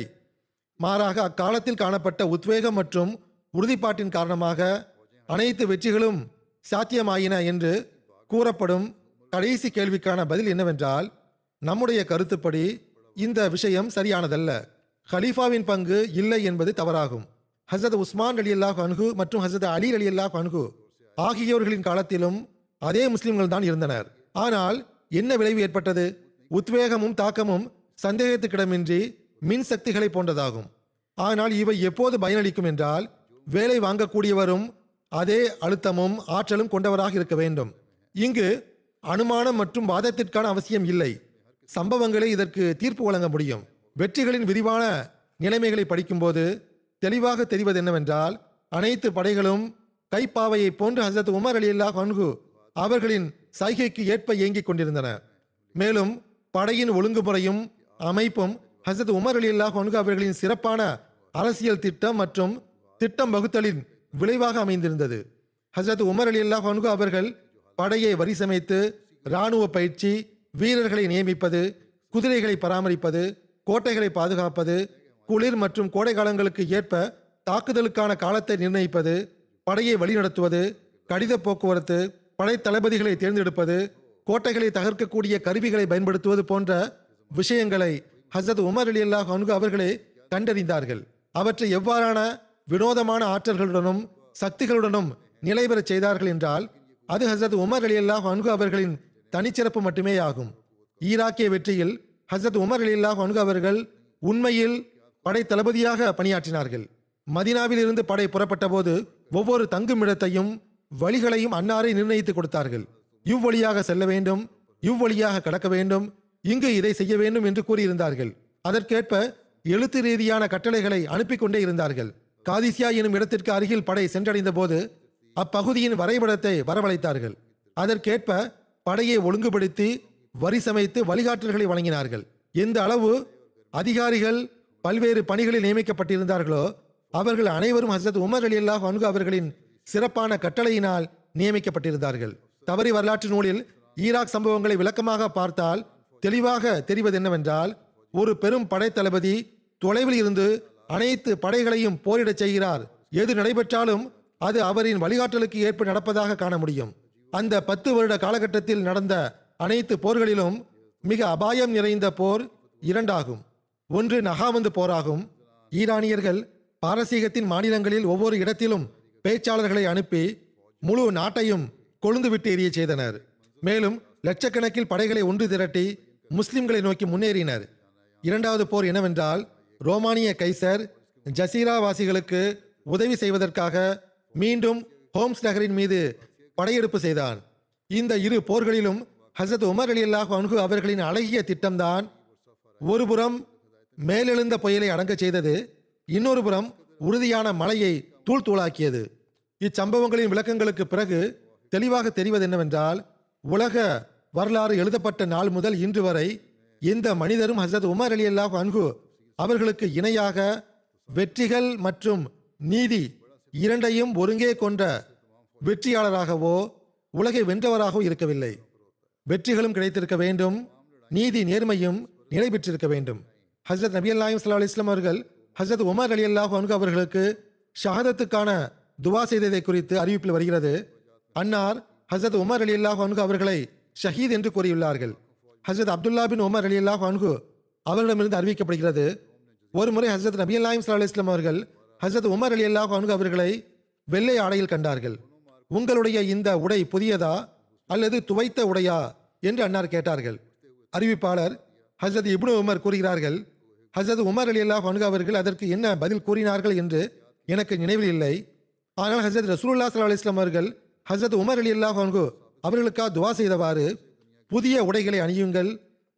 மாறாக அக்காலத்தில் காணப்பட்ட உத்வேகம் மற்றும் உறுதிப்பாட்டின் காரணமாக அனைத்து வெற்றிகளும் சாத்தியமாயின என்று கூறப்படும் கடைசி கேள்விக்கான பதில் என்னவென்றால் நம்முடைய கருத்துப்படி இந்த விஷயம் சரியானதல்ல ஹலீஃபாவின் பங்கு இல்லை என்பது தவறாகும் ஹசரத் உஸ்மான் அலி அல்லாஹ் அன்ஹு மற்றும் ஹசரத் அலி அலி அல்லாஹ் அன்ஹு ஆகியோர்களின் காலத்திலும் அதே முஸ்லிம்கள் தான் இருந்தனர் ஆனால் என்ன விளைவு ஏற்பட்டது உத்வேகமும் தாக்கமும் சந்தேகத்துக்கிடமின்றி மின் சக்திகளை போன்றதாகும் ஆனால் இவை எப்போது பயனளிக்கும் என்றால் வேலை வாங்கக்கூடியவரும் அதே அழுத்தமும் ஆற்றலும் கொண்டவராக இருக்க வேண்டும் இங்கு அனுமானம் மற்றும் வாதத்திற்கான அவசியம் இல்லை சம்பவங்களே இதற்கு தீர்ப்பு வழங்க முடியும் வெற்றிகளின் விரிவான நிலைமைகளை படிக்கும்போது தெளிவாக தெரிவது என்னவென்றால் அனைத்து படைகளும் கைப்பாவையை போன்று ஹசரத் உமர் அலி அல்லாஹ் அன்ஹு அவர்களின் சைகைக்கு ஏற்ப இயங்கிக் கொண்டிருந்தன மேலும் படையின் ஒழுங்குமுறையும் அமைப்பும் ஹசரத் உமர் அலி அல்லாஹ் அன்ஹு அவர்களின் சிறப்பான அரசியல் திட்டம் மற்றும் திட்டம் வகுத்தலின் விளைவாக அமைந்திருந்தது ஹசரத் உமர் அலி அல்லாஹ் அன்ஹு அவர்கள் படையை வரிசமைத்து இராணுவ பயிற்சி வீரர்களை நியமிப்பது குதிரைகளை பராமரிப்பது கோட்டைகளை பாதுகாப்பது குளிர் மற்றும் கோடை காலங்களுக்கு ஏற்ப தாக்குதலுக்கான காலத்தை நிர்ணயிப்பது படையை வழிநடத்துவது கடித போக்குவரத்து படை தளபதிகளை தேர்ந்தெடுப்பது கோட்டைகளை தகர்க்கக்கூடிய கருவிகளை பயன்படுத்துவது போன்ற விஷயங்களை ஹசரத் உமர் அலி அல்லாஹ் அன்கு அவர்களே கண்டறிந்தார்கள் அவற்றை எவ்வாறான வினோதமான ஆற்றல்களுடனும் சக்திகளுடனும் நிலைபெறச் செய்தார்கள் என்றால் அது ஹசரத் உமர் அலி அல்லாஹ் அன்கு அவர்களின் தனிச்சிறப்பு மட்டுமே ஆகும் ஈராக்கிய வெற்றியில் ஹசரத் உமர் அலி அல்லாஹ் அன்கு அவர்கள் உண்மையில் படை தளபதியாக பணியாற்றினார்கள் மதினாவில் இருந்து படை புறப்பட்ட போது ஒவ்வொரு தங்குமிடத்தையும் வழிகளையும் அன்னாரை நிர்ணயித்து கொடுத்தார்கள் இவ்வழியாக செல்ல வேண்டும் இவ்வழியாக கடக்க வேண்டும் இங்கு இதை செய்ய வேண்டும் என்று கூறியிருந்தார்கள் அதற்கேற்ப எழுத்து ரீதியான கட்டளைகளை அனுப்பி கொண்டே இருந்தார்கள் காதிசியா எனும் இடத்திற்கு அருகில் படை சென்றடைந்த போது அப்பகுதியின் வரைபடத்தை வரவழைத்தார்கள் அதற்கேற்ப படையை ஒழுங்குபடுத்தி வரி சமைத்து வழிகாட்டல்களை வழங்கினார்கள் எந்த அளவு அதிகாரிகள் பல்வேறு பணிகளில் நியமிக்கப்பட்டிருந்தார்களோ அவர்கள் அனைவரும் ஹசரத் உமர் அலி அல்லாஹ் அன்கு அவர்களின் சிறப்பான கட்டளையினால் நியமிக்கப்பட்டிருந்தார்கள் தவறி வரலாற்று நூலில் ஈராக் சம்பவங்களை விளக்கமாக பார்த்தால் தெளிவாக தெரிவது என்னவென்றால் ஒரு பெரும் படைத்தளபதி தொலைவில் இருந்து அனைத்து படைகளையும் போரிடச் செய்கிறார் எது நடைபெற்றாலும் அது அவரின் வழிகாட்டலுக்கு ஏற்ப நடப்பதாக காண முடியும் அந்த பத்து வருட காலகட்டத்தில் நடந்த அனைத்து போர்களிலும் மிக அபாயம் நிறைந்த போர் இரண்டாகும் ஒன்று நகாமந்து போராகும் ஈரானியர்கள் பாரசீகத்தின் மாநிலங்களில் ஒவ்வொரு இடத்திலும் பேச்சாளர்களை அனுப்பி முழு நாட்டையும் கொழுந்துவிட்டு எரிய செய்தனர் மேலும் லட்சக்கணக்கில் படைகளை ஒன்று திரட்டி முஸ்லிம்களை நோக்கி முன்னேறினர் இரண்டாவது போர் என்னவென்றால் ரோமானிய கைசர் ஜசீரா வாசிகளுக்கு உதவி செய்வதற்காக மீண்டும் ஹோம்ஸ் நகரின் மீது படையெடுப்பு செய்தான் இந்த இரு போர்களிலும் ஹசரத் உமர் அலி அல்லாஹ் அன்ஹு அவர்களின் அழகிய திட்டம்தான் ஒருபுறம் மேலெழுந்த புயலை அடங்கச் செய்தது இன்னொரு புறம் உறுதியான மலையை தூள் தூளாக்கியது இச்சம்பவங்களின் விளக்கங்களுக்கு பிறகு தெளிவாக தெரிவது என்னவென்றால் உலக வரலாறு எழுதப்பட்ட நாள் முதல் இன்று வரை எந்த மனிதரும் ஹசரத் உமர் அலி அல்லாஹ் அன்ஹு அவர்களுக்கு இணையாக வெற்றிகள் மற்றும் நீதி இரண்டையும் ஒருங்கே கொண்ட வெற்றியாளராகவோ உலகை வென்றவராகவோ இருக்கவில்லை வெற்றிகளும் கிடைத்திருக்க வேண்டும் நீதி நேர்மையும் நிலை பெற்றிருக்க வேண்டும் ஹசரத் நபி அல்லாஹிம் சல்லா இஸ்லாம் அவர்கள் ஹசரத் உமர் அலி அல்லாஹ் அன்கு அவர்களுக்கு ஷஹாதத்துக்கான துவா செய்ததை குறித்து அறிவிப்பில் வருகிறது அன்னார் ஹசரத் உமர் அலி அல்லாஹ் அன்கு அவர்களை ஷஹீத் என்று கூறியுள்ளார்கள் ஹசரத் அப்துல்லா பின் உமர் அலி அல்லாஹ் அன்கு அவர்களிடமிருந்து அறிவிக்கப்படுகிறது ஒரு முறை ஹசரத் நபி அல்லாஹிம் சல்லா இஸ்லாம் அவர்கள் ஹசரத் உமர் அலி அல்லாஹ் அன்கு அவர்களை வெள்ளை ஆடையில் கண்டார்கள் உங்களுடைய இந்த உடை புதியதா அல்லது துவைத்த உடையா என்று அன்னார் கேட்டார்கள் அறிவிப்பாளர் ஹசரத் இப்னு உமர் கூறுகிறார்கள் ஹசரத் உமர் அலி அல்லாஹ் அன்கு அவர்கள் அதற்கு என்ன பதில் கூறினார்கள் என்று எனக்கு நினைவில் இல்லை ஆனால் ஹசரத் ரசூலுல்லாஹ் ஸல்லல்லாஹு அலைஹி வஸல்லம் அவர்கள் ஹசரத் உமர் அலி அல்லாஹ் அன்கு அவர்களுக்காக துவா செய்தவாறு புதிய உடைகளை அணியுங்கள்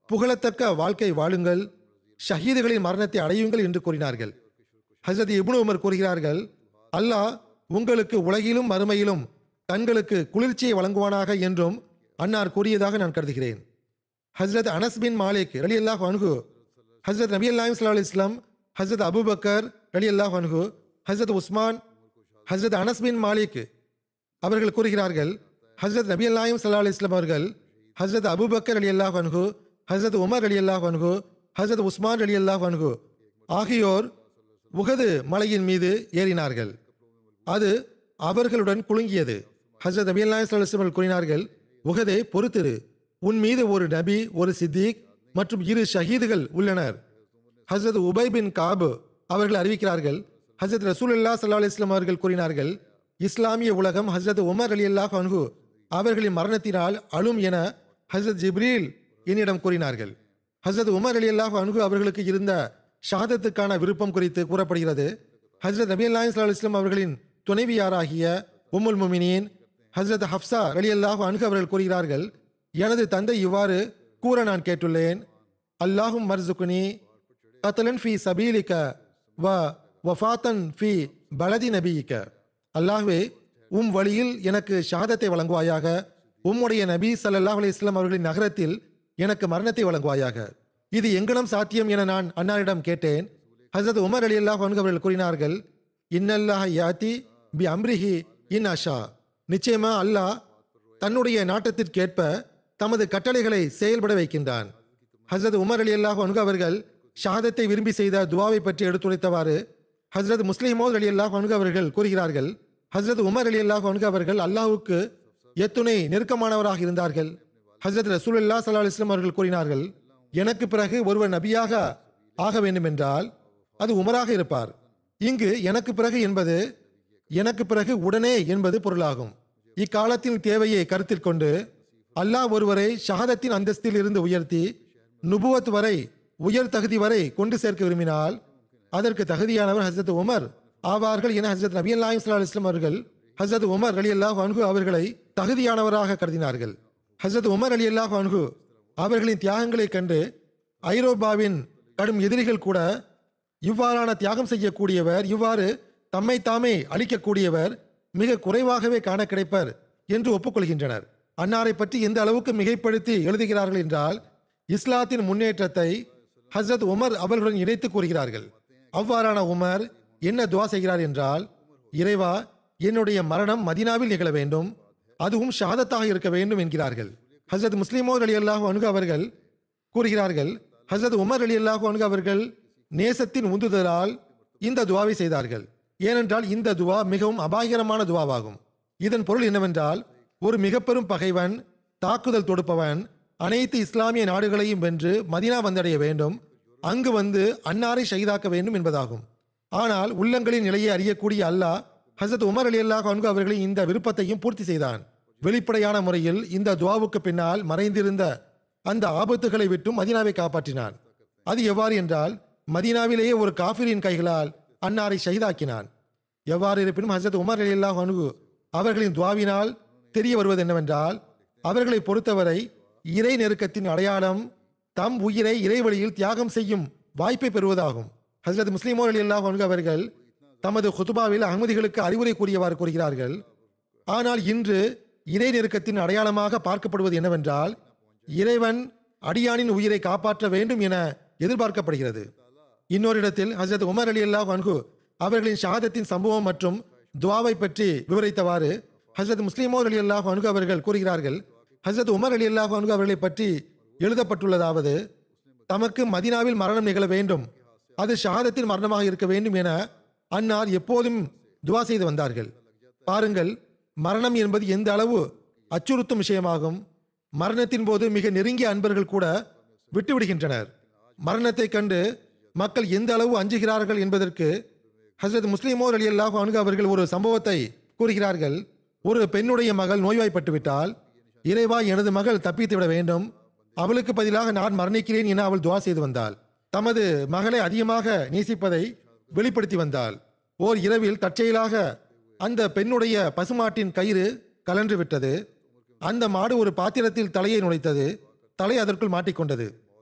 புகழத்தக்க வாழ்க்கை வாழுங்கள் ஷஹீதுகளின் மரணத்தை அடையுங்கள் என்று கூறினார்கள் ஹசரத் இப்னு உமர் கூறுகிறார்கள் அல்லாஹ் உங்களுக்கு உலகிலும் மறுமையிலும் தங்களுக்கு குளிர்ச்சியை வழங்குவானாக என்றும் அன்னார் கூறியதாக நான் கருதுகிறேன் ஹஸ்ரத் அனஸ் பின் மாலிக் ரலி அல்லாஹ் அன்ஹு ஹஸ்ரத் நபி அல்லாஹிம் சல்லா இஸ்லாம் ஹஸ்ரத் அபுபக்கர் ரலி அல்லாஹ் அன்ஹு ஹஸ்ரத் உஸ்மான் ஹஸ்ரத் அனஸ் பின் மாலிக் அவர்கள் கூறுகிறார்கள் ஹஸ்ரத் நபி அல்லாஹிம் சல்லா இஸ்லாம் அவர்கள் ஹஸ்ரத் அபுபக்கர் அலி அல்லாஹ் அன்ஹு ஹஸ்ரத் உமர் அலி அல்லாஹ் அன்ஹு ஹஸ்ரத் உஸ்மான் அலி அல்லாஹ் அன்ஹு ஆகியோர் உகது மலையின் மீது ஏறினார்கள் அது அவர்களுடன் குலுங்கியது ஹசரத் நபி அல்லாஹ் அவர்கள் கூறினார்கள் உகதே பொறுத்திரு உன் மீது ஒரு நபி ஒரு சித்திக் மற்றும் இரு ஷஹீதுகள் உள்ளனர் ஹசரத் உபை பின் காபு அவர்கள் அறிவிக்கிறார்கள் ஹசரத் ரசூலுல்லா சல்லா அலிஸ்லாம் அவர்கள் கூறினார்கள் இஸ்லாமிய உலகம் ஹசரத் உமர் அலி அல்லாஹ் அன்ஹு அவர்களின் மரணத்தினால் அழும் என ஹசரத் ஜிப்ரீல் என்னிடம் கூறினார்கள் ஹசரத் உமர் அலி அல்லாஹ் அன்ஹு அவர்களுக்கு இருந்த ஷஹாதத்துக்கான விருப்பம் குறித்து கூறப்படுகிறது ஹசரத் நபி அல்லாஹ் சல்லா இஸ்லாம் அவர்களின் துணைவியாராகிய உம்முல் முமினின் ஹசரத் ஹப்சா அலி அல்லாஹ் அன்ஹு அவர்கள் கூறுகிறார்கள் எனது தந்தை இவ்வாறு கூற நான் கேட்டுள்ளேன் அல்லாஹும் மர்சுகுனி கத்தலன் ஃபி சபீலிக்க வ வஃபாத்தன் ஃபி பலதி நபியிக்க அல்லாஹ்வே உம் வழியில் எனக்கு ஷஹாதத்தை வழங்குவாயாக உம்முடைய நபி ஸல்லல்லாஹு அலைஹி வஸல்லம் அவர்களின் நகரத்தில் எனக்கு மரணத்தை வழங்குவாயாக இது எங்கனம் சாத்தியம் என நான் அன்னாரிடம் கேட்டேன் ஹசரத் உமர் அலி அல்லாஹ் அவர்கள் கூறினார்கள் இன்னல்லாஹ் யாத்தி பி அம்ரிஹி இன் அஷா நிச்சயமா அல்லாஹ் தன்னுடைய நாட்டத்திற்கேற்ப தமது கட்டளைகளை செயல்பட வைக்கின்றான் ஹசரத் உமர் அலி அல்லாஹ் அன்ஹு அவர்கள் ஷஹாதத்தை விரும்பி செய்த துவாவை பற்றி எடுத்துரைத்தவாறு ஹசரத் முஸ்லிமோத் அலி அல்லாஹ் அன்ஹு அவர்கள் கூறுகிறார்கள் ஹசரத் உமர் அலி அல்லாஹ் அன்ஹு அவர்கள் அல்லாஹ்வுக்கு எத்துணை நெருக்கமானவராக இருந்தார்கள் ஹசரத் ரசூலுல்லா ஸல்லல்லாஹு அலைஹி வஸல்லம் அவர்கள் கூறினார்கள் எனக்கு பிறகு ஒருவர் நபியாக ஆக வேண்டும் என்றால் அது உமராக இருப்பார் இங்கு எனக்கு பிறகு என்பது எனக்கு பிறகு உடனே என்பது பொருளாகும் இக்காலத்தின் தேவையை கருத்தில் கொண்டு அல்லாஹ் ஒருவரை ஷஹாதத்தின் அந்தஸ்தில் இருந்து உயர்த்தி நுபுவத் வரை உயர் தகுதி வரை கொண்டு சேர்க்க விரும்பினால் அதற்கு தகுதியானவர் ஹசரத் உமர் ஆவார்கள் என ஹசரத் நபி அல்லாஹிம் சல்லா இஸ்லாம் அவர்கள் ஹசரத் உமர் அலி அல்லாஹ் அன்ஹு அவர்களை தகுதியானவராக கருதினார்கள் ஹசரத் உமர் அலி அல்லாஹ் அன்ஹு அவர்களின் தியாகங்களைக் கண்டு ஐரோப்பாவின் கடும் எதிரிகள் கூட இவ்வாறான தியாகம் செய்யக்கூடியவர் இவ்வாறு தம்மை தாமே அழிக்கக்கூடியவர் மிக குறைவாகவே காண கிடைப்பர் என்று ஒப்புக்கொள்கின்றனர் அன்னாரை பற்றி எந்த அளவுக்கு மிகைப்படுத்தி எழுதுகிறார்கள் என்றால் இஸ்லாத்தின் முன்னேற்றத்தை ஹசரத் உமர் அவர்களுடன் இணைத்து கூறுகிறார்கள் அவ்வாறான உமர் என்ன துவா செய்கிறார் என்றால் இறைவா என்னுடைய மரணம் மதினாவில் நிகழ வேண்டும் அதுவும் ஷஹாதத்தாக இருக்க வேண்டும் என்கிறார்கள் ஹசரத் முஸ்லிமோர் அலி அல்லாஹ் அணுகு அவர்கள் கூறுகிறார்கள் ஹசரத் உமர் அலி அல்லாஹ் அணுகு அவர்கள் நேசத்தின் உந்துதலால் இந்த துவாவை செய்தார்கள் ஏனென்றால் இந்த துவா மிகவும் அபாயகரமான துவாவாகும் இதன் பொருள் என்னவென்றால் ஒரு மிக பெரும் பகைவன் தாக்குதல் தொடுப்பவன் அனைத்து இஸ்லாமிய நாடுகளையும் வென்று மதினா வந்தடைய வேண்டும் அங்கு வந்து அன்னாரை ஷஹீதாக்க வேண்டும் என்பதாகும் ஆனால் உள்ளங்களின் நிலையை அறியக்கூடிய அல்லாஹ் ஹசரத் உமர் அலி அல்லாஹ் அன்கு அவர்களின் இந்த விருப்பத்தையும் பூர்த்தி செய்தான் வெளிப்படையான முறையில் இந்த துவாவுக்கு பின்னால் மறைந்திருந்த அந்த ஆபத்துகளை விட்டும் மதீனாவை காப்பாற்றினான் அது எவ்வாறு என்றால் மதீனாவிலேயே ஒரு காஃபிரின் கைகளால் அன்னாரை ஷஹீதாக்கினான் எவ்வாறு இருப்பினும் ஹசரத் உமர் அலி அல்லாஹ் அன்ஹு அவர்களின் துவாவினால் தெரிய வருவது என்னவென்றால் அவர்களை பொறுத்தவரை இறை நெருக்கத்தின் அடையாளம் தம் உயிரை இறைவழியில் தியாகம் செய்யும் வாய்ப்பை பெறுவதாகும் ஹசரத் முஸ்லிமோர் அலி அல்லாஹ் அன்ஹு அவர்கள் தமது குதுபாவில் அகமதிகளுக்கு அறிவுரை கூறியவாறு கூறுகிறார்கள் ஆனால் இன்று இறை நெருக்கத்தின் அடையாளமாக பார்க்கப்படுவது என்னவென்றால் இறைவன் அடியானின் உயிரை காப்பாற்ற வேண்டும் என எதிர்பார்க்கப்படுகிறது இன்னொரு இடத்தில் ஹசரத் உமர் அலி அல்லாஹ் அன்ஹு அவர்களின் ஷஹாதத்தின் சம்பவம் மற்றும் துவாவை பற்றி விவரித்தவாறு ஹசரத் முஸ்லிமோர் அலி அல்லாஹ் அன்ஹு அவர்கள் கூறுகிறார்கள் ஹசரத் உமர் அலி அல்லாஹ் அன்ஹு அவர்களை பற்றி எழுதப்பட்டுள்ளதாவது தமக்கு மதினாவில் மரணம் நிகழ வேண்டும் அது ஷஹாதத்தின் மரணமாக இருக்க வேண்டும் என அன்னார் எப்போதும் துவா செய்து வந்தார்கள் பாருங்கள் மரணம் என்பது எந்த அளவு அச்சுறுத்தும் விஷயமாகும் மரணத்தின் போது மிக நெருங்கிய அன்பர்கள் கூட விட்டுவிடுகின்றனர் மரணத்தை கண்டு மக்கள் எந்த அளவு அஞ்சுகிறார்கள் என்பதற்கு ஹசரத் முஸ்லிமோர் அலி அல்லாஹ் அணுகு அவர்கள் ஒரு சம்பவத்தை கூறுகிறார்கள் ஒரு பெண்ணுடைய மகள் நோய்வாய்ப்பட்டு விட்டால் இறைவா எனது மகள் தப்பித்து விட வேண்டும் அவளுக்கு பதிலாக நான் மரணிக்கிறேன் என அவள் துவா செய்து வந்தாள் தமது மகளை அதிகமாக நேசிப்பதை வெளிப்படுத்தி வந்தாள் ஓர் இரவில் தற்செயலாக அந்த பெண்ணுடைய பசுமாட்டின் கயிறு கலன்று விட்டது அந்த மாடு ஒரு பாத்திரத்தில் தலையை நுழைத்தது தலை அதற்குள் மாட்டிக்கொண்டது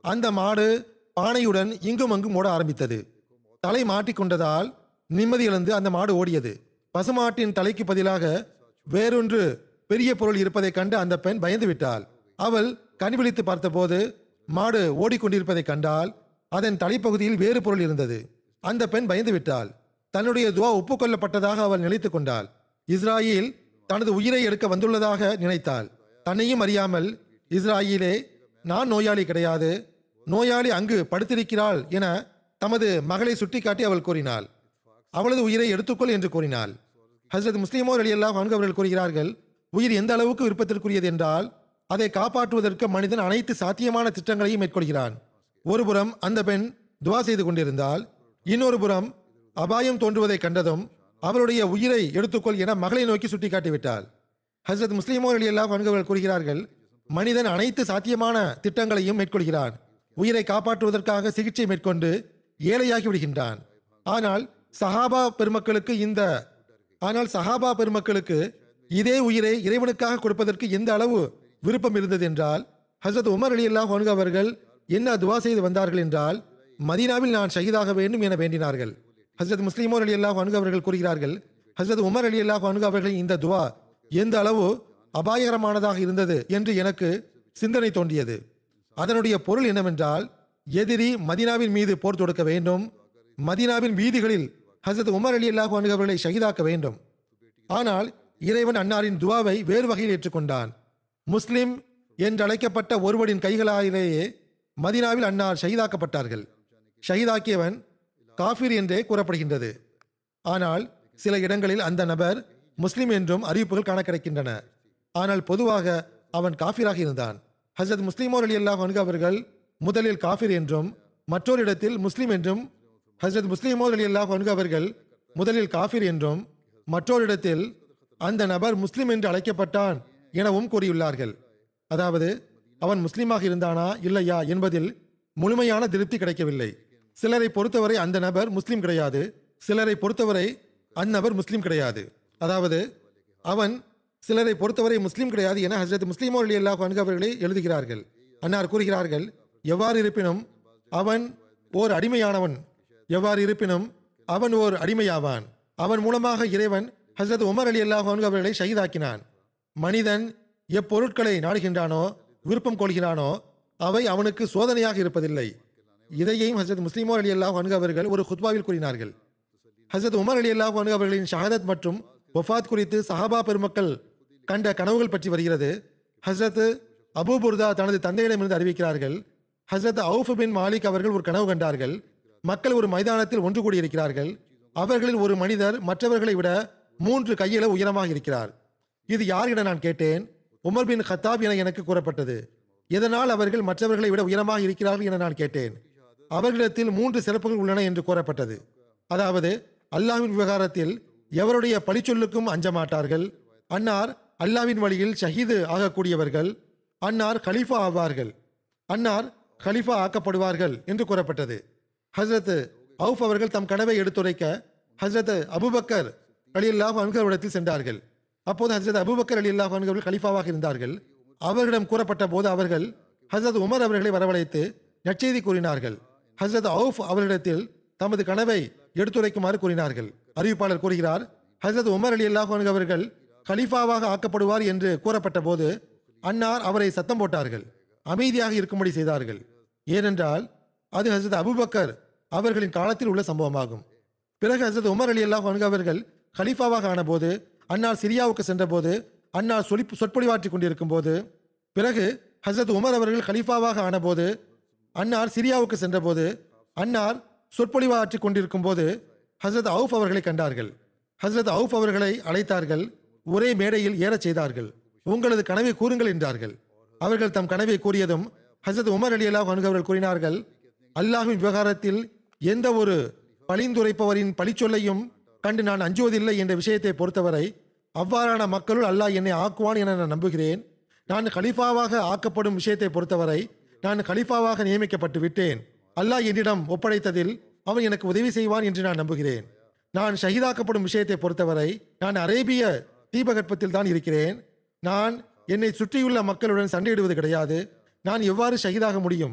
அந்த மாடு பானையுடன் இங்கும் அங்கும் ஓட ஆரம்பித்தது தலை மாட்டிக்கொண்டதால் நிம்மதி இழந்து அந்த மாடு ஓடியது பசுமாட்டின் தலைக்கு பதிலாக வேறொன்று பெரிய பொருள் இருப்பதைக் கண்டு அந்த பெண் பயந்து விட்டாள் அவள் கண்விழித்து பார்த்தபோது மாடு ஓடிக்கொண்டிருப்பதைக் கண்டால் அதன் தலைப்பகுதியில் வேறு பொருள் இருந்தது அந்த பெண் பயந்து விட்டாள் தன்னுடைய துவா ஒப்புக்கொள்ளப்பட்டதாக அவள் நினைத்துக் கொண்டாள் இஸ்ராயேல் தனது உயிரை எடுக்க வந்துள்ளதாக நினைத்தாள் தன்னையும் அறியாமல் இஸ்ராயேலே நான் நோயாளி கிடையாது நோயாளி அங்கு படுத்திருக்கிறாள் என தமது மகளை சுட்டிக்காட்டி அவள் கூறினாள் அவளது உயிரை எடுத்துக்கொள் என்று கூறினாள் ஹசரத் முஸ்லிமோ அலி அல்லாஹ் அவர்கள் கூறுகிறார்கள் உயிர் எந்த அளவுக்கு விருப்பத்திற்குரியது என்றால் அதை காப்பாற்றுவதற்கு மனிதன் அனைத்து சாத்தியமான திட்டங்களையும் மேற்கொள்கிறான் ஒருபுறம் அந்த பெண் துவா செய்து கொண்டிருந்தால் இன்னொரு புறம் அபாயம் தோன்றுவதை கண்டதும் அவருடைய உயிரை எடுத்துக்கொள் என மகளை நோக்கி சுட்டிக்காட்டிவிட்டாள் ஹசரத் முஸ்லிமோ அலி அல்லாஹ் அவர்கள் கூறுகிறார்கள் மனிதன் அனைத்து சாத்தியமான திட்டங்களையும் மேற்கொள்கிறான் உயிரை காப்பாற்றுவதற்காக சிகிச்சை மேற்கொண்டு ஏழையாகி விடுகின்றான் ஆனால் சஹாபா பெருமக்களுக்கு இந்த ஆனால் சஹாபா பெருமக்களுக்கு இதே உயிரை இறைவனுக்காக கொடுப்பதற்கு எந்த அளவு விருப்பம் இருந்தது என்றால் ஹசரத் உமர் அலி அல்லாஹ் அவர்கள் என்ன துவா செய்து வந்தார்கள் என்றால் மதீனாவில் நான் ஷஹீதாக வேண்டும் என வேண்டினார்கள் ஹசரத் முஸ்லிமோர் அலி அல்லாஹ் அவர்கள் கூறுகிறார்கள் ஹசரத் உமர் அலி அல்லாஹ் அவர்களின் இந்த துவா எந்த அளவு அபாயகரமானதாக இருந்தது என்று எனக்கு சிந்தனை தோன்றியது அதனுடைய பொருள் என்னவென்றால் எதிரி மதீனாவின் மீது போர் தொடுக்க வேண்டும் மதீனாவின் வீதிகளில் ஹசரத் உமர் அலி அல்லாஹ் அவர்களை ஷஹீதாக்க வேண்டும் ஆனால் இறைவன் அன்னாரின் துவாவை வேறு வகையில் ஏற்றுக்கொண்டான் முஸ்லிம் என்றழைக்கப்பட்ட ஒருவரின் கைகளாலேயே மதீனாவில் அன்னார் ஷஹீதாக்கப்பட்டார்கள் ஷஹீதாக்கியவன் காஃபிர் என்றே கூறப்படுகின்றது ஆனால் சில இடங்களில் அந்த நபர் முஸ்லிம் என்றும் அறிவிப்புகள் காண கிடைக்கின்றன ஆனால் பொதுவாக அவன் காஃபிராக இருந்தான் ஹசரத் முஸ்லிமோர் அலி அல்லாஹ் அவர்கள் முதலில் காஃபிர் என்றும் மற்றொரு இடத்தில் முஸ்லிம் என்றும் ஹசரத் முஸ்லிமோர் அலி அல்லாஹ் அவர்கள் முதலில் காஃபிர் என்றும் மற்றொரு இடத்தில் அந்த நபர் முஸ்லிம் என்று அழைக்கப்பட்டான் எனவும் கூறியுள்ளார்கள் அதாவது அவன் முஸ்லிமாக இருந்தானா இல்லையா என்பதில் முழுமையான திருப்தி கிடைக்கவில்லை சிலரை பொறுத்தவரை அந்த நபர் முஸ்லிம் கிடையாது சிலரை பொறுத்தவரை அந்நபர் முஸ்லிம் கிடையாது அதாவது அவன் சிலரை பொறுத்தவரை முஸ்லிம் கிடையாது என ஹசரத் முஸ்லிமோ அலி அல்லாஹ் அவர்களே எழுதுகிறார்கள் அன்னார் கூறுகிறார்கள் எவ்வாறு இருப்பினும் அவன் ஓர் அடிமையானவன் எவ்வாறு இருப்பினும் அவன் ஓர் அடிமையாவான் அவன் மூலமாக இறைவன் ஹசரத் உமர் அலி அல்லாஹ் அவர்களை ஷஹீதாக்கினான் மனிதன் எப்பொருட்களை நாடுகின்றானோ விருப்பம் கொள்கிறானோ அவை அவனுக்கு சோதனையாக இருப்பதில்லை இதையும் ஹசரத் முஸ்லிமோ அலி அல்லாஹ் அவர்கள் ஒரு குத்பாவில் கூறினார்கள் ஹசரத் உமர் அலி அல்லாஹ் அவர்களின் ஷஹாதத் மற்றும் வஃபாத் குறித்து சஹாபா பெருமக்கள் கண்ட கனவுகள் பற்றி வருகிறது ஹசரத் அபூ புர்தா தனது தந்தையிடமிருந்து அறிவிக்கிறார்கள் ஹசரத் அவுஃப் பின் மாலிக் அவர்கள் ஒரு கனவு கண்டார்கள் மக்கள் ஒரு மைதானத்தில் ஒன்று கூடியிருக்கிறார்கள் அவர்களில் ஒரு மனிதர் மற்றவர்களை விட மூன்று கையில உயரமாக இருக்கிறார் இது யார் என நான் கேட்டேன் உமர் பின் கத்தாப் என எனக்கு கூறப்பட்டது இதனால் அவர்கள் மற்றவர்களை விட உயரமாக இருக்கிறார்கள் என நான் கேட்டேன் அவர்களிடத்தில் மூன்று சிறப்புகள் உள்ளன என்று கூறப்பட்டது அதாவது அல்லாஹ்வின் விவகாரத்தில் எவருடைய பழிச்சொல்லுக்கும் அஞ்ச மாட்டார்கள் அன்னார் அல்லாவின் வழியில் ஷஹீது ஆகக்கூடியவர்கள் அன்னார் கலீஃபா ஆவார்கள் அன்னார் கலீஃபா ஆக்கப்படுவார்கள் என்று கூறப்பட்டது ஹஸ்ரத் அவுஃப் அவர்கள் தம் கனவை எடுத்துரைக்க ஹஸ்ரத் அபுபக்கர் அலி அல்லாஹ் அன்கரிடத்தில் சென்றார்கள் அப்போது ஹஸ்ரத் அபுபக்கர் அலி அல்லாஹ் அவர்கள் கலீஃபாவாக இருந்தார்கள் அவர்களிடம் கூறப்பட்ட போது அவர்கள் ஹஸ்ரத் உமர் அவர்களை வரவழைத்து நற்செய்தி கூறினார்கள் ஹஸ்ரத் அவுஃப் அவர்களிடத்தில் தமது கனவை எடுத்துரைக்குமாறு கூறினார்கள் அறிவிப்பாளர் கூறுகிறார் ஹஸ்ரத் உமர் அலி அல்லாஹ் அவர்கள் கலீஃபாவாக ஆக்கப்படுவார் என்று கூறப்பட்ட போது அன்னார் அவரை சத்தம் போட்டார்கள் அமைதியாக இருக்கும்படி செய்தார்கள் ஏனென்றால் அது ஹசரத் அபுபக்கர் அவர்களின் காலத்தில் உள்ள சம்பவமாகும் பிறகு ஹசரத் உமர் அலி அல்லாஹ் அவர்கள் கலீஃபாவாக ஆனபோது அன்னார் சிரியாவுக்கு சென்றபோது அன்னார் சொலி சொற்பொழிவாற்றிக் கொண்டிருக்கும் போது பிறகு ஹசரத் உமர் அவர்கள் கலீஃபாவாக ஆனபோது அன்னார் சிரியாவுக்கு சென்றபோது அன்னார் சொற்பொழிவாற்றிக் கொண்டிருக்கும் போது ஹசரத் அவுஃப் அவர்களை கண்டார்கள் ஹசரத் அவுஃப் அவர்களை அழைத்தார்கள் ஒரே மேடையில் ஏறச் செய்தார்கள் உங்களது கனவை கூறுங்கள் என்றார்கள் அவர்கள் தம் கனவை கூறியதும் ஹசரத் உமர் அலி அல்லாஹ் அவர்கள் கூறினார்கள் அல்லாஹ்வின் விவகாரத்தில் எந்த ஒரு பழிந்துரைப்பவரின் பழிச்சொல்லையும் கண்டு நான் அஞ்சுவதில்லை என்ற விஷயத்தை பொறுத்தவரை அவ்வாறான மக்களுள் அல்லாஹ் என்னை ஆக்குவான் என நான் நம்புகிறேன் நான் கலீஃபாவாக ஆக்கப்படும் விஷயத்தை பொறுத்தவரை நான் கலீஃபாவாக நியமிக்கப்பட்டு விட்டேன் அல்லாஹ் என்னிடம் ஒப்படைத்ததில் அவன் எனக்கு உதவி செய்வான் என்று நான் நம்புகிறேன் நான் ஷஹீதாக்கப்படும் விஷயத்தை பொறுத்தவரை நான் அரேபிய தீபகற்பத்தில் தான் இருக்கிறேன் நான் என்னை சுற்றியுள்ள மக்களுடன் சண்டையிடுவது கிடையாது நான் எவ்வாறு ஷஹீதாக முடியும்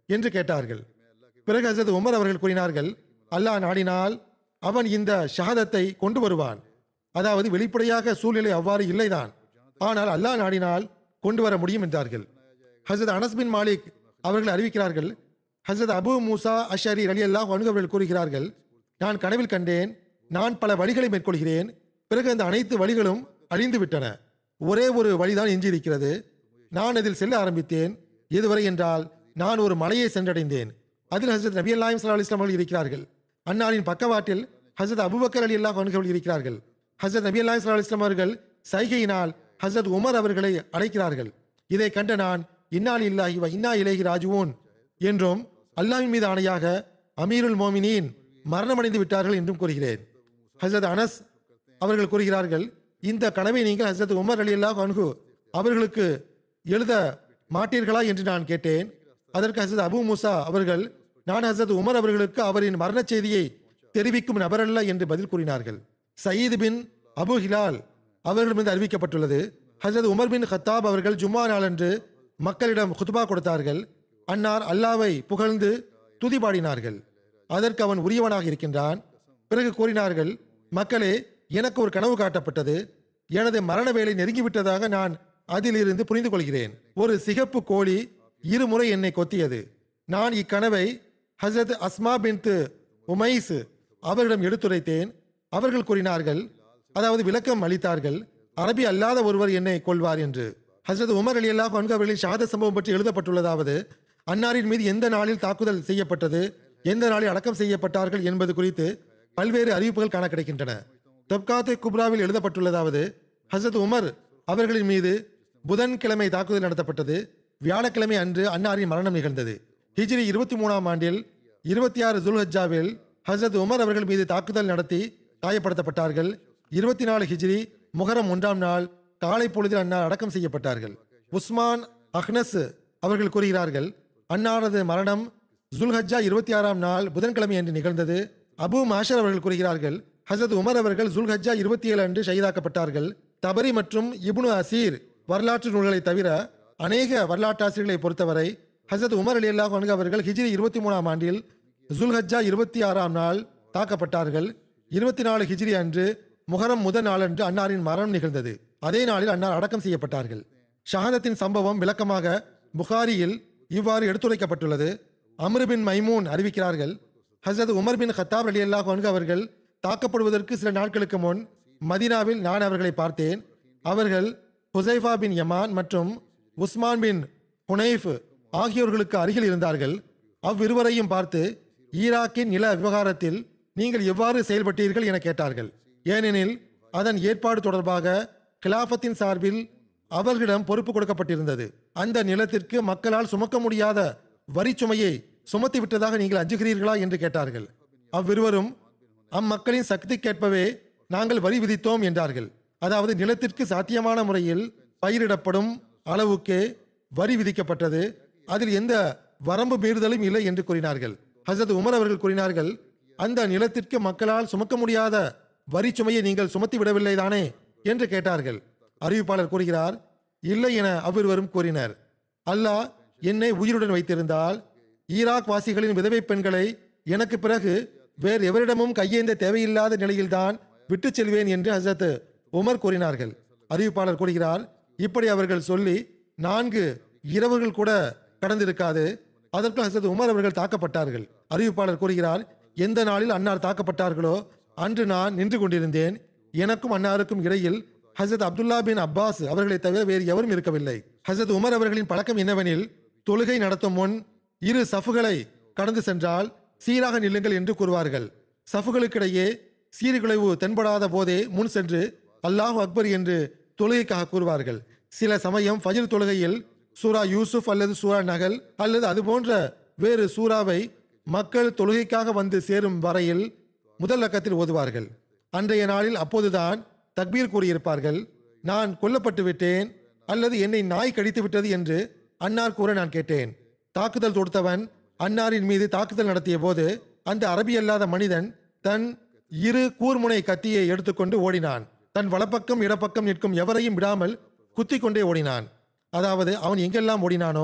என்று கேட்டார்கள் பிறகு ஹசரத் உமர் அவர்கள் கூறினார்கள் அல்லாஹ் நாடினால் அவன் இந்த ஷஹாதத்தை கொண்டு வருவான் அதாவது வெளிப்படையாக சூழ்நிலை அவ்வாறு இல்லைதான் ஆனால் அல்லாஹ் நாடினால் கொண்டு வர முடியும் என்றார்கள் ஹசரத் அனஸ் பின் மாலிக் அவர்கள் அறிவிக்கிறார்கள் ஹசரத் அபு மூசா அஷரி அலி அல்லாஹ் அவர்கள் கூறுகிறார்கள் நான் கனவில் கண்டேன் நான் பல வழிகளை மேற்கொள்கிறேன் பிறகு அந்த அனைத்து வழிகளும் அழிந்து விட்டன ஒரே ஒரு வழிதான் எஞ்சியிருக்கிறது நான் அதில் செல்ல ஆரம்பித்தேன் எதுவரை என்றால் நான் ஒரு மலையை சென்றடைந்தேன் அதில் ஹசரத் நபி அல்லாஹிம் சல்லா இஸ்லாம் அவர்கள் இருக்கிறார்கள் அன்னாரின் பக்கவாட்டில் ஹசரத் அபுபக்கர் அலி அல்லாஹ் அவர்கள் இருக்கிறார்கள் ஹசரத் நபி அல்லாஹ் சல்லா இஸ்லாம் அவர்கள் சைகையினால் ஹசரத் உமர் அவர்களை அழைக்கிறார்கள் இதை கண்ட நான் இன்னால் இல்லாஹி வ இன்னா இலேஹி ராஜுவோன் என்றும் அல்லாஹ்வின் மீது ஆணையாக அமீருல் மோமினின் மரணமடைந்து விட்டார்கள் என்றும் கூறுகிறேன் ஹசரத் அனஸ் அவர்கள் கூறுகிறார்கள் இந்த கனவை நீங்கள் ஹசரத் உமர் அலி அல்லாஹ் அன்ஹு அவர்களுக்கு எழுத மாட்டீர்களா என்று நான் கேட்டேன் அதற்கு ஹசரத் அபு மூசா அவர்கள் நான் ஹசரத் உமர் அவர்களுக்கு அவரின் மரணச் செய்தியை தெரிவிக்கும் நபரல்ல என்று பதில் கூறினார்கள் சயீத் பின் அபு ஹிலால் அவர்கள் மீது அறிவிக்கப்பட்டுள்ளது ஹசரத் உமர் பின் ஹத்தாப் அவர்கள் ஜும்மா நாளன்று மக்களிடம் குத்பா கொடுத்தார்கள் அன்னார் அல்லாவை புகழ்ந்து துதி பாடினார்கள் அதற்கு அவன் உரியவனாக இருக்கின்றான் பிறகு கூறினார்கள் மக்களே எனக்கு ஒரு கனவு காட்டப்பட்டது எனது மரண வேலை நெருங்கிவிட்டதாக நான் அதிலிருந்து புரிந்து கொள்கிறேன் ஒரு சிகப்பு கோழி இருமுறை என்னை கொத்தியது நான் இக்கனவை ஹசரத் அஸ்மா பின்த் உமைஸ் அவர்களிடம் எடுத்துரைத்தேன் அவர்கள் கூறினார்கள் அதாவது விளக்கம் அளித்தார்கள் அரபி அல்லாத ஒருவர் என்னை கொள்வார் என்று ஹசரத் உமர் அலி அல்லாஹ் அன்கு அவர்களின் ஷாத சம்பவம் பற்றி எழுதப்பட்டுள்ளதாவது அன்னாரின் மீது எந்த நாளில் தாக்குதல் செய்யப்பட்டது எந்த நாளில் அடக்கம் செய்யப்பட்டார்கள் என்பது குறித்து பல்வேறு அறிவிப்புகள் காண கிடைக்கின்றன தப்காத்தே குப்ராவில் எழுதப்பட்டுள்ளதாவது ஹசரத் உமர் அவர்களின் மீது புதன்கிழமை தாக்குதல் நடத்தப்பட்டது வியாழக்கிழமை அன்று அன்னாரின் மரணம் நிகழ்ந்தது ஹிஜ்ரி இருபத்தி மூணாம் ஆண்டில் இருபத்தி ஆறு துல்ஹஜ்ஜாவில் ஹசரத் உமர் அவர்கள் மீது தாக்குதல் நடத்தி காயப்படுத்தப்பட்டார்கள் இருபத்தி நாலு ஹிஜ்ரி முகரம் ஒன்றாம் நாள் காலை பொழுதில் அன்னார் அடக்கம் செய்யப்பட்டார்கள் உஸ்மான் அஹ்னஸ் அவர்கள் கூறுகிறார்கள் அன்னாரது மரணம் ஜுல்ஹஜ்ஜா இருபத்தி ஆறாம் நாள் புதன்கிழமை அன்று நிகழ்ந்தது அபு மாஷர் அவர்கள் கூறுகிறார்கள் ஹசரத் உமர் அவர்கள் ஜுல்ஹஜ்ஜா இருபத்தி ஏழு அன்று ஷஹீதாக்கப்பட்டார்கள் தபரி மற்றும் இப்னு அசீர் வரலாற்று நூல்களை தவிர அநேக வரலாற்றாசிரியர்களை பொறுத்தவரை ஹசரத் உமர் அலி அல்லாஹ் அன்ஹு அவர்கள் ஹிஜ்ரி இருபத்தி மூணாம் ஆண்டில் ஜுல்ஹஜ்ஜா இருபத்தி ஆறாம் நாள் தாக்கப்பட்டார்கள் இருபத்தி நாலு ஹிஜ்ரி அன்று முகரம் முதல் நாளன்று அன்னாரின் மரணம் நிகழ்ந்தது அதே நாளில் அன்னார் அடக்கம் செய்யப்பட்டார்கள் ஷஹாதத்தின் சம்பவம் விளக்கமாக புகாரியில் இவ்வாறு எடுத்துரைக்கப்பட்டுள்ளது அம்ரு பின் மைமூன் அறிவிக்கிறார்கள் ஹசரத் உமர் பின் ஹத்தாப் அலி அல்லாஹ் அன்ஹு அவர்கள் தாக்கப்படுவதற்கு சில நாட்களுக்கு முன் மதீனாவில் நான் அவர்களை பார்த்தேன் அவர்கள் ஹுசைஃபா பின் யமான் மற்றும் உஸ்மான் பின் ஹுனைஃப் ஆகியோர்களுக்கு அருகில் இருந்தார்கள் அவ்விருவரையும் பார்த்து ஈராக்கின் நில விவகாரத்தில் நீங்கள் எவ்வாறு செயல்பட்டீர்கள் என கேட்டார்கள் ஏனெனில் அதன் ஏற்பாடு தொடர்பாக கிலாஃபத்தின் சார்பில் அவர்களிடம் பொறுப்பு கொடுக்கப்பட்டிருந்தது அந்த நிலத்திற்கு மக்களால் சுமக்க முடியாத வரி சுமையை சுமத்தி விட்டதாக நீங்கள் அஞ்சுகிறீர்களா என்று கேட்டார்கள் அவ்விருவரும் அம்மக்களின் சக்திக்கேற்பவே நாங்கள் வரி விதித்தோம் என்றார்கள் அதாவது நிலத்திற்கு சாத்தியமான முறையில் பயிரிடப்படும் அளவுக்கே வரி விதிக்கப்பட்டது அதில் எந்த வரம்பு மீறுதலும் இல்லை என்று கூறினார்கள் ஹசரத் உமர் அவர்கள் கூறினார்கள் அந்த நிலத்திற்கு மக்களால் சுமக்க முடியாத வரி சுமையை நீங்கள் சுமத்தி விடவில்லை தானே என்று கேட்டார்கள் அறிவிப்பாளர் கூறுகிறார் இல்லை என அவ்விருவரும் கூறினர் அல்லாஹ் என்னை உயிருடன் வைத்திருந்தால் ஈராக் வாசிகளின் விதவை பெண்களை எனக்கு பிறகு வேறு எவரிடமும் கையேந்த தேவையில்லாத நிலையில்தான் விட்டுச் செல்வேன் என்று ஹசரத் உமர் கூறினார்கள் அறிவிப்பாளர் கூறுகிறார் இப்படி அவர்கள் சொல்லி நான்கு இரவுகள் கூட கடந்திருக்காது அதற்கு ஹசரத் உமர் அவர்கள் தாக்கப்பட்டார்கள் அறிவிப்பாளர் கூறுகிறார் எந்த நாளில் அன்னார் தாக்கப்பட்டார்களோ அன்று நான் நின்று கொண்டிருந்தேன் எனக்கும் அன்னாருக்கும் இடையில் ஹசரத் அப்துல்லா பின் அப்பாஸ் அவர்களை தவிர வேறு எவரும் இருக்கவில்லை ஹசரத் உமர் அவர்களின் பழக்கம் என்னவெனில் தொழுகை நடத்தும் முன் இரு சஃபுகளை கடந்து சென்றால் சீராக நில்லுங்கள் என்று கூறுவார்கள் சஃபுகளுக்கிடையே சீர்குலைவு தென்படாத போதே முன் சென்று அல்லாஹ் அக்பர் என்று தொழுகைக்காக கூறுவார்கள் சில சமயம் ஃபஜ்ர் தொழுகையில் சூரா யூசுப் அல்லது சூரா நகல் அல்லது அதுபோன்ற வேறு சூறாவை மக்கள் தொழுகைக்காக வந்து சேரும் வரையில் முதல் லக்கத்தில் ஓதுவார்கள் அன்றைய நாளில் அப்போதுதான் தக்பீர் கூறியிருப்பார்கள் நான் கொல்லப்பட்டு விட்டேன் அல்லது என்னை நாய் கடித்து விட்டது என்று அன்னார் கூற நான் கேட்டேன் தாக்குதல் தொடுத்தவன் அன்னாரின் மீது தாக்குதல் நடத்திய போது அந்த அரபி அல்லாத மனிதன் தன் இரு கூர்முனை கத்தியை எடுத்துக்கொண்டு ஓடினான் தன் வலப்பக்கம் இடப்பக்கம் நிற்கும் எவரையும் விடாமல் குத்திக் கொண்டே ஓடினான் அதாவது அவன் எங்கெல்லாம் ஓடினானோ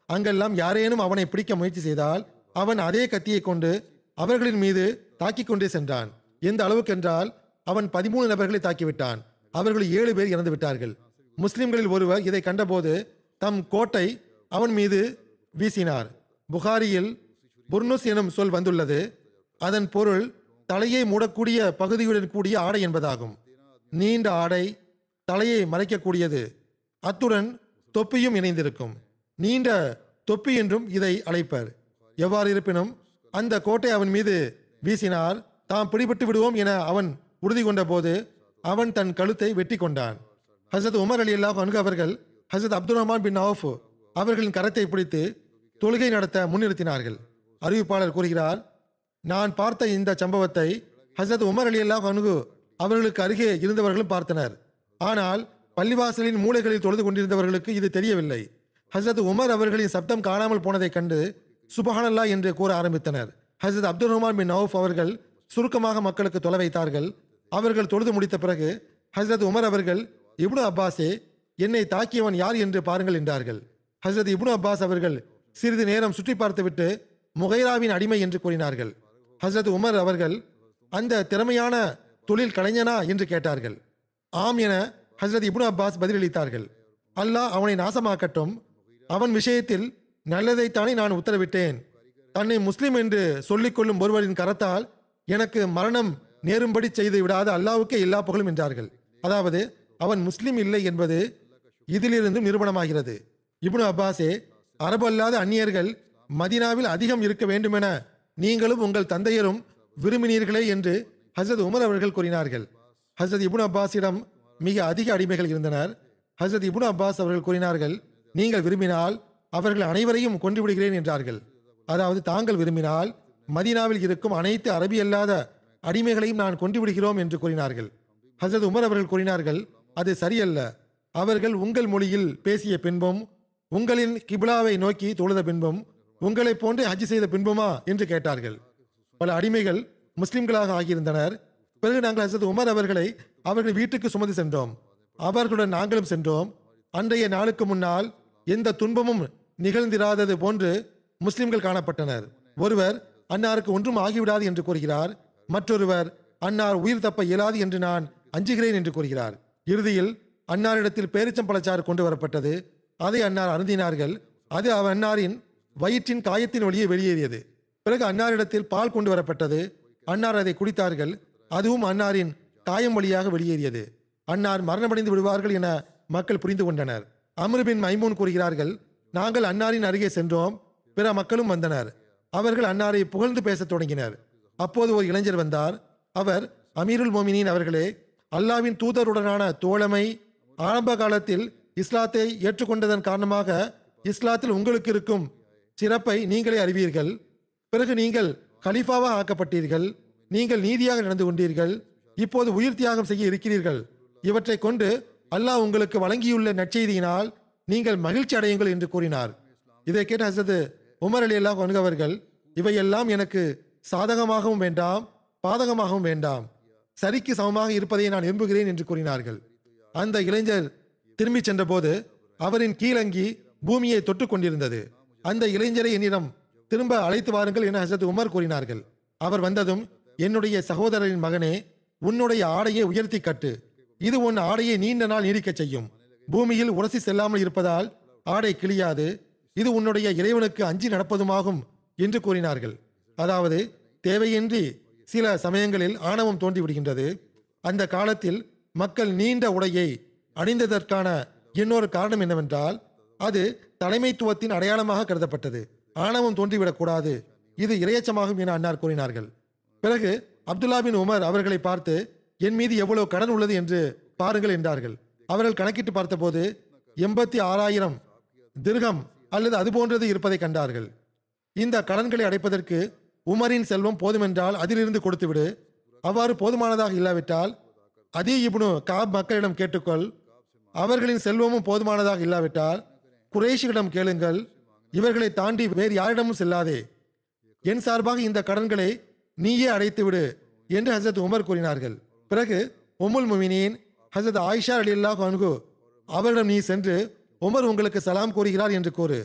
அங்கெல்லாம் யாரேனும் அவனை பிடிக்க முயற்சி செய்தால் அவன் அதே கத்தியை கொண்டு அவர்களின் மீது தாக்கிக் கொண்டே சென்றான் எந்த அளவுக்கென்றால் அவன் பதிமூணு நபர்களை தாக்கிவிட்டான் அவர்களில் ஏழு பேர் இறந்து விட்டார்கள் முஸ்லிம்களில் ஒருவர் இதை கண்டபோது தம் கோட்டை அவன் மீது வீசினார் புகாரியில் புர்னுஸ் எனும் சொல் வந்துள்ளது அதன் பொருள் தலையை மூடக்கூடிய பகுதியுடன் கூடிய ஆடை என்பதாகும் நீண்ட ஆடை தலையை மறைக்கக்கூடியது அத்துடன் தொப்பியும் இணைந்திருக்கும் நீண்ட தொப்பி என்றும் இதை அழைப்பர் எவ்வாறு இருப்பினும் அந்த கோட்டை அவன் மீது வீசினார் தாம் பிடிபட்டு விடுவோம் என அவன் உறுதி கொண்டபோது அவன் தன் கழுத்தை வெட்டி கொண்டான் ஹசரத் உமர் அலி அல்லாஹ் அன்கு அவர்கள் ஹசரத் அப்துல் ரஹ்மான் பின் அவுஃப் அவர்களின் கரத்தை பிடித்து தொழுகை நடத்த முன்னிறுத்தினார்கள் அறிவிப்பாளர் கூறுகிறார் நான் பார்த்த இந்த சம்பவத்தை ஹசரத் உமர் அலி அல்லாஹ் அன்கு அவர்களுக்கு அருகே இருந்தவர்களும் பார்த்தனர் ஆனால் பள்ளிவாசலின் மூலைகளில் தொழுது கொண்டிருந்தவர்களுக்கு இது தெரியவில்லை ஹசரத் உமர் அவர்களின் சப்தம் காணாமல் போனதைக் கண்டு சுபஹானல்லா என்று கூற ஆரம்பித்தனர் ஹசரத் அப்துல் ரஹ்மான் பின் நவுஃப் அவர்கள் சுருக்கமாக மக்களுக்கு தொலை வைத்தார்கள் அவர்கள் தொழுது முடித்த பிறகு ஹசரத் உமர் அவர்கள் இப்னு அப்பாஸே என்னை தாக்கியவன் யார் என்று பாருங்கள் என்றார்கள் ஹசரத் இப்னு அப்பாஸ் அவர்கள் சிறிது நேரம் சுற்றி பார்த்துவிட்டு முகைராவின் அடிமை என்று கூறினார்கள் ஹசரத் உமர் அவர்கள் அந்த திறமையான தொழில் கலைஞனா என்று கேட்டார்கள் ஆம் என ஹசரத் இப்னு அப்பாஸ் பதிலளித்தார்கள் அல்லாஹ் அவனை நாசமாக்கட்டும் அவன் விஷயத்தில் நல்லதைத்தானே நான் உத்தரவிட்டேன் தன்னை முஸ்லிம் என்று சொல்லிக்கொள்ளும் ஒருவரின் கரத்தால் எனக்கு மரணம் நேரும்படி செய்து விடாத அல்லாவுக்கே எல்லா புகழும் என்றார்கள் அதாவது அவன் முஸ்லிம் இல்லை என்பது இதிலிருந்து நிரூபணமாகிறது இப்னு அப்பாஸே அரபு அல்லாத அந்நியர்கள் மதீனாவில் அதிகம் இருக்க வேண்டுமென நீங்களும் உங்கள் தந்தையரும் விரும்பினீர்களே என்று ஹசரத் உமர் அவர்கள் கூறினார்கள் ஹசரத் இப்னு அப்பாஸிடம் மிக அதிக அடிமைகள் இருந்தனர் ஹசரத் இப்னு அப்பாஸ் அவர்கள் கூறினார்கள் நீங்கள் விரும்பினால் அவர்கள் அனைவரையும் கொன்று விடுகிறேன் என்றார்கள் அதாவது தாங்கள் விரும்பினால் மதீனாவில் இருக்கும் அனைத்து அரபி அல்லாத அடிமைகளையும் நான் கொன்று விடுகிறோம் என்று கூறினார்கள் ஹசரத் உமர் அவர்கள் கூறினார்கள் அது சரியல்ல அவர்கள் உங்கள் மொழியில் பேசிய பின்பும் உங்களின் கிப்லாவை நோக்கி தொழுத பின்பும் உங்களைப் போன்றே ஹஜ் செய்த பின்புமா என்று கேட்டார்கள் பல அடிமைகள் முஸ்லிம்களாக ஆகியிருந்தனர் பிறகு நாங்கள் ஹசரத் உமர் அவர்களை அவர்கள் வீட்டுக்கு சுமந்து சென்றோம் அவர்களுடன் நாங்களும் சென்றோம் அன்றைய நாளுக்கு முன்னால் எந்த துன்பமும் நிகழ்ந்திராதது போன்று முஸ்லிம்கள் காணப்பட்டனர் ஒருவர் அன்னாருக்கு ஒன்றும் ஆகிவிடாது என்று கூறுகிறார் மற்றொருவர் அன்னார் உயிர் தப்ப இயலாது என்று நான் அஞ்சுகிறேன் என்று கூறுகிறார் இறுதியில் அன்னாரிடத்தில் பேரிச்சம்பழச்சாறு கொண்டு வரப்பட்டது அதை அன்னார் அருந்தினார்கள் அது அவ அன்னாரின் வயிற்றின் காயத்தின் வழியே வெளியேறியது பிறகு அன்னாரிடத்தில் பால் கொண்டு வரப்பட்டது அன்னார் அதை குடித்தார்கள் அதுவும் அன்னாரின் காயம் வழியாக வெளியேறியது அன்னார் மரணமடைந்து விடுவார்கள் என மக்கள் புரிந்து கொண்டனர் அம்ரு பின் மைமூன் கூறுகிறார்கள் நாங்கள் அன்னாரின் அருகே சென்றோம் பிற மக்களும் வந்தனர் அவர்கள் அன்னாரை புகழ்ந்து பேசத் தொடங்கினர் அப்போது ஒரு இளைஞர் வந்தார் அவர் அமீருல் மோமினின் அவர்களே அல்லாவின் தூதருடனான தோழமை ஆரம்ப காலத்தில் இஸ்லாத்தை ஏற்றுக்கொண்டதன் காரணமாக இஸ்லாத்தில் உங்களுக்கு இருக்கும் சிறப்பை நீங்களே அறிவீர்கள் பிறகு நீங்கள் கலீஃபாவாக ஆக்கப்பட்டீர்கள் நீங்கள் நீதியாக நடந்து கொண்டீர்கள் இப்போது உயிர் தியாகம் செய்ய இருக்கிறீர்கள் இவற்றை கொண்டு அல்லாஹ் உங்களுக்கு வழங்கியுள்ள நற்செய்தியினால் நீங்கள் மகிழ்ச்சி அடையுங்கள் என்று கூறினார் இதை கேட்ட ஹசரத் உமர் அலி அல்லாஹ் அவர்கள் இவையெல்லாம் எனக்கு சாதகமாகவும் வேண்டாம் பாதகமாகவும் வேண்டாம் சரிக்கு சமமாக இருப்பதை நான் விரும்புகிறேன் என்று கூறினார்கள் அந்த இளைஞர் திரும்பி சென்றபோது அவரின் கீழங்கி பூமியை தொட்டு கொண்டிருந்தது அந்த இளைஞரை என்னிடம் திரும்ப அழைத்து வாருங்கள் என ஹசரத் உமர் கூறினார்கள் அவர் வந்ததும் என்னுடைய சகோதரரின் மகனே உன்னுடைய ஆடையை உயர்த்தி கட்டு இது உன் ஆடையை நீண்ட நாள் நீடிக்கச் செய்யும் பூமியில் உரசி செல்லாமல் இருப்பதால் ஆடை கிழியாது இது உன்னுடைய இறைவனுக்கு அஞ்சி நடப்பதுமாகும் என்று கூறினார்கள் அதாவது தேவையின்றி சில சமயங்களில் ஆணவம் தோன்றி விடுகின்றது அந்த காலத்தில் மக்கள் நீண்ட உடையை அணிந்ததற்கான இன்னொரு காரணம் என்னவென்றால் அது தலைமைத்துவத்தின் அடையாளமாக கருதப்பட்டது ஆணவம் தோன்றிவிடக்கூடாது இது இரையச்சமாகும் என அன்னார் கூறினார்கள் பிறகு அப்துல்லா பின் உமர் அவர்களை பார்த்து என் மீது எவ்வளவு கடன் உள்ளது என்று பாருங்கள் என்றார்கள் அவர்கள் கணக்கிட்டு பார்த்தபோது எண்பத்தி ஆறாயிரம் திர்கம் அல்லது அது போன்றது இருப்பதை கண்டார்கள் இந்த கடன்களை அடைப்பதற்கு உமரின் செல்வம் போதுமென்றால் அதிலிருந்து கொடுத்துவிடு அவ்வாறு போதுமானதாக இல்லாவிட்டால் அதே இப்னு காப் மக்களிடம் கேட்டுக்கொள் அவர்களின் செல்வமும் போதுமானதாக இல்லாவிட்டால் குறைஷிகளிடம் கேளுங்கள் இவர்களை தாண்டி வேறு யாரிடமும் செல்லாதே என் சார்பாக இந்த கடன்களை நீயே அடைத்து விடு என்று ஹசரத் உமர் கூறினார்கள் பிறகு உம்முல் முமினின் ஹசரத் ஆயிஷா அலி அல்லாஹ் அன்கு அவரிடம் நீ சென்று உமர் உங்களுக்கு சலாம் கூறுகிறார் என்று கூறு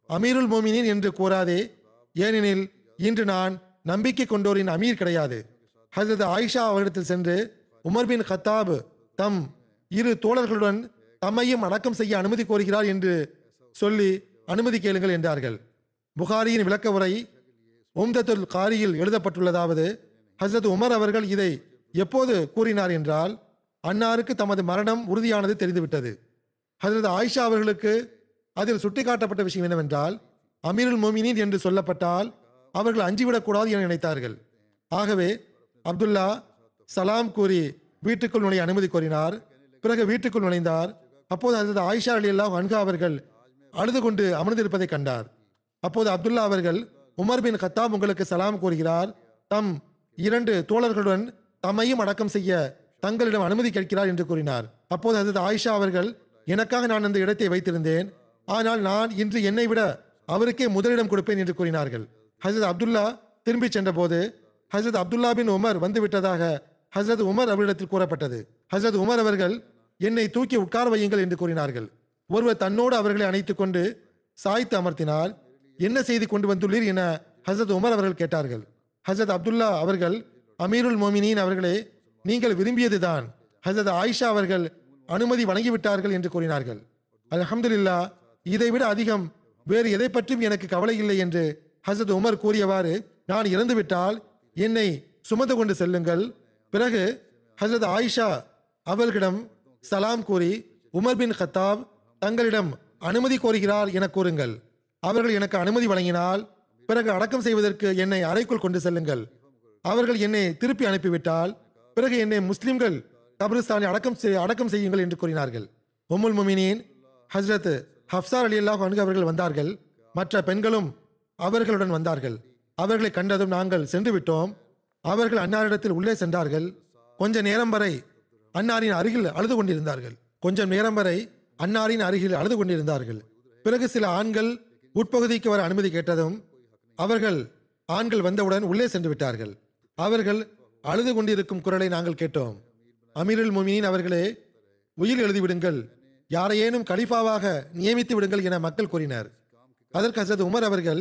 அமீருல் மோமினின் என்று கூறாதே ஏனெனில் இன்று நான் நம்பிக்கை கொண்டோரின் அமீர் கிடையாது ஹசரத் ஆயிஷா அவரிடத்தில் சென்று உமர் பின் கத்தாப் தம் இரு தோழர்களுடன் தம்மையும் அடக்கம் செய்ய அனுமதி கோருகிறார் என்று சொல்லி அனுமதி கேளுங்கள் என்றார்கள் புகாரியின் விளக்க உரை உம்தத்துல் காரியில் எழுதப்பட்டுள்ளதாவது ஹசரத் உமர் அவர்கள் இதை எப்போது கூறினார் என்றால் அன்னாருக்கு தமது மரணம் உறுதியானது தெரிந்துவிட்டது ஹசரத் ஆயிஷா அவர்களுக்கு அதில் சுட்டிக்காட்டப்பட்ட விஷயம் என்னவென்றால் அமீருல் மோமினின் என்று சொல்லப்பட்டால் அவர்கள் அஞ்சிவிடக்கூடாது என நினைத்தார்கள் ஆகவே அப்துல்லா சலாம் கூறி வீட்டுக்குள் நுழைய அனுமதி கோரினார் பிறகு வீட்டுக்குள் நுழைந்தார் அப்போது ஹசரத் ஆயிஷா அலி அல்லாஹ் அன்ஹா அவர்கள் அழுது கொண்டு அமர்ந்திருப்பதை கண்டார் அப்போது அப்துல்லா அவர்கள் உமர் பின் கத்தாப் உங்களுக்கு சலாம் கூறுகிறார் தம் இரண்டு தோழர்களுடன் தம்மையும் அடக்கம் செய்ய தங்களிடம் அனுமதி கேட்கிறார் என்று கூறினார் அப்போது ஹசரத் ஆயிஷா அவர்கள் எனக்காக நான் அந்த இடத்தை வைத்திருந்தேன் ஆனால் நான் இன்று என்னை விட அவருக்கே முதலிடம் கொடுப்பேன் என்று கூறினார்கள் ஹசரத் அப்துல்லா திரும்பி சென்றபோது ஹசரத் அப்துல்லா பின் உமர் வந்து விட்டதாக ஹசரத் உமர் அவரிடத்தில் கூறப்பட்டது ஹசரத் உமர் அவர்கள் என்னை தூக்கி உட்கார வையுங்கள் என்று கூறினார்கள் ஒருவர் தன்னோடு அவர்களை அணைத்துக் கொண்டு சாய்த்து அமர்த்தினார் என்ன செய்தி கொண்டு வந்துள்ளீர் என ஹசரத் உமர் அவர்கள் கேட்டார்கள் ஹசரத் அப்துல்லா அவர்கள் அமீருல் மோமினின் அவர்களே நீங்கள் விரும்பியதுதான் ஹசரத் ஆயிஷா அவர்கள் அனுமதி வழங்கிவிட்டார்கள் என்று கூறினார்கள் அல்ஹம்துலில்லா இதைவிட அதிகம் வேறு எதை பற்றியும் எனக்கு கவலை இல்லை என்று ஹசரத் உமர் கூறியவாறு நான் இறந்துவிட்டால் என்னை சுமந்து கொண்டு செல்லுங்கள் பிறகு ஹசரத் ஆயிஷா அவர்களிடம் சலாம் கூறி உமர் பின் கத்தாப் தங்களிடம் அனுமதி கோருகிறார் என கூறுங்கள் அவர்கள் எனக்கு அனுமதி வழங்கினால் பிறகு அடக்கம் செய்வதற்கு என்னை அறைக்குள் கொண்டு செல்லுங்கள் அவர்கள் என்னை திருப்பி அனுப்பிவிட்டால் பிறகு என்னை முஸ்லிம்கள் கபிரிஸ்தானில் அடக்கம் செய் அடக்கம் செய்யுங்கள் என்று கூறினார்கள் உம்முல் முமினின் ஹஸ்ரத் ஹப்சார் அலி அல்லாஹ் அவர்கள் வந்தார்கள் மற்ற பெண்களும் அவர்களுடன் வந்தார்கள் அவர்களை கண்டதும் நாங்கள் சென்று விட்டோம் அவர்கள் அன்னாரிடத்தில் உள்ளே சென்றார்கள் கொஞ்ச நேரம் வரை அன்னாரின் அருகில் அழுது கொண்டிருந்தார்கள் கொஞ்சம் நேரம் வரை அன்னாரின் அருகில் அழுது கொண்டிருந்தார்கள் பிறகு சில ஆண்கள் உட்பகுதிக்கு வர அனுமதி கேட்டதும் அவர்கள் ஆண்கள் வந்தவுடன் உள்ளே சென்று விட்டார்கள் அவர்கள் அழுது கொண்டிருக்கும் குரலை நாங்கள் கேட்டோம் அமீருல் முமினின் அவர்களே உயிர் எழுதிவிடுங்கள் யாரையேனும் கலிஃபாவாக நியமித்து விடுங்கள் என மக்கள் கூறினர் அதற்கு ஹசரத் உமர் அவர்கள்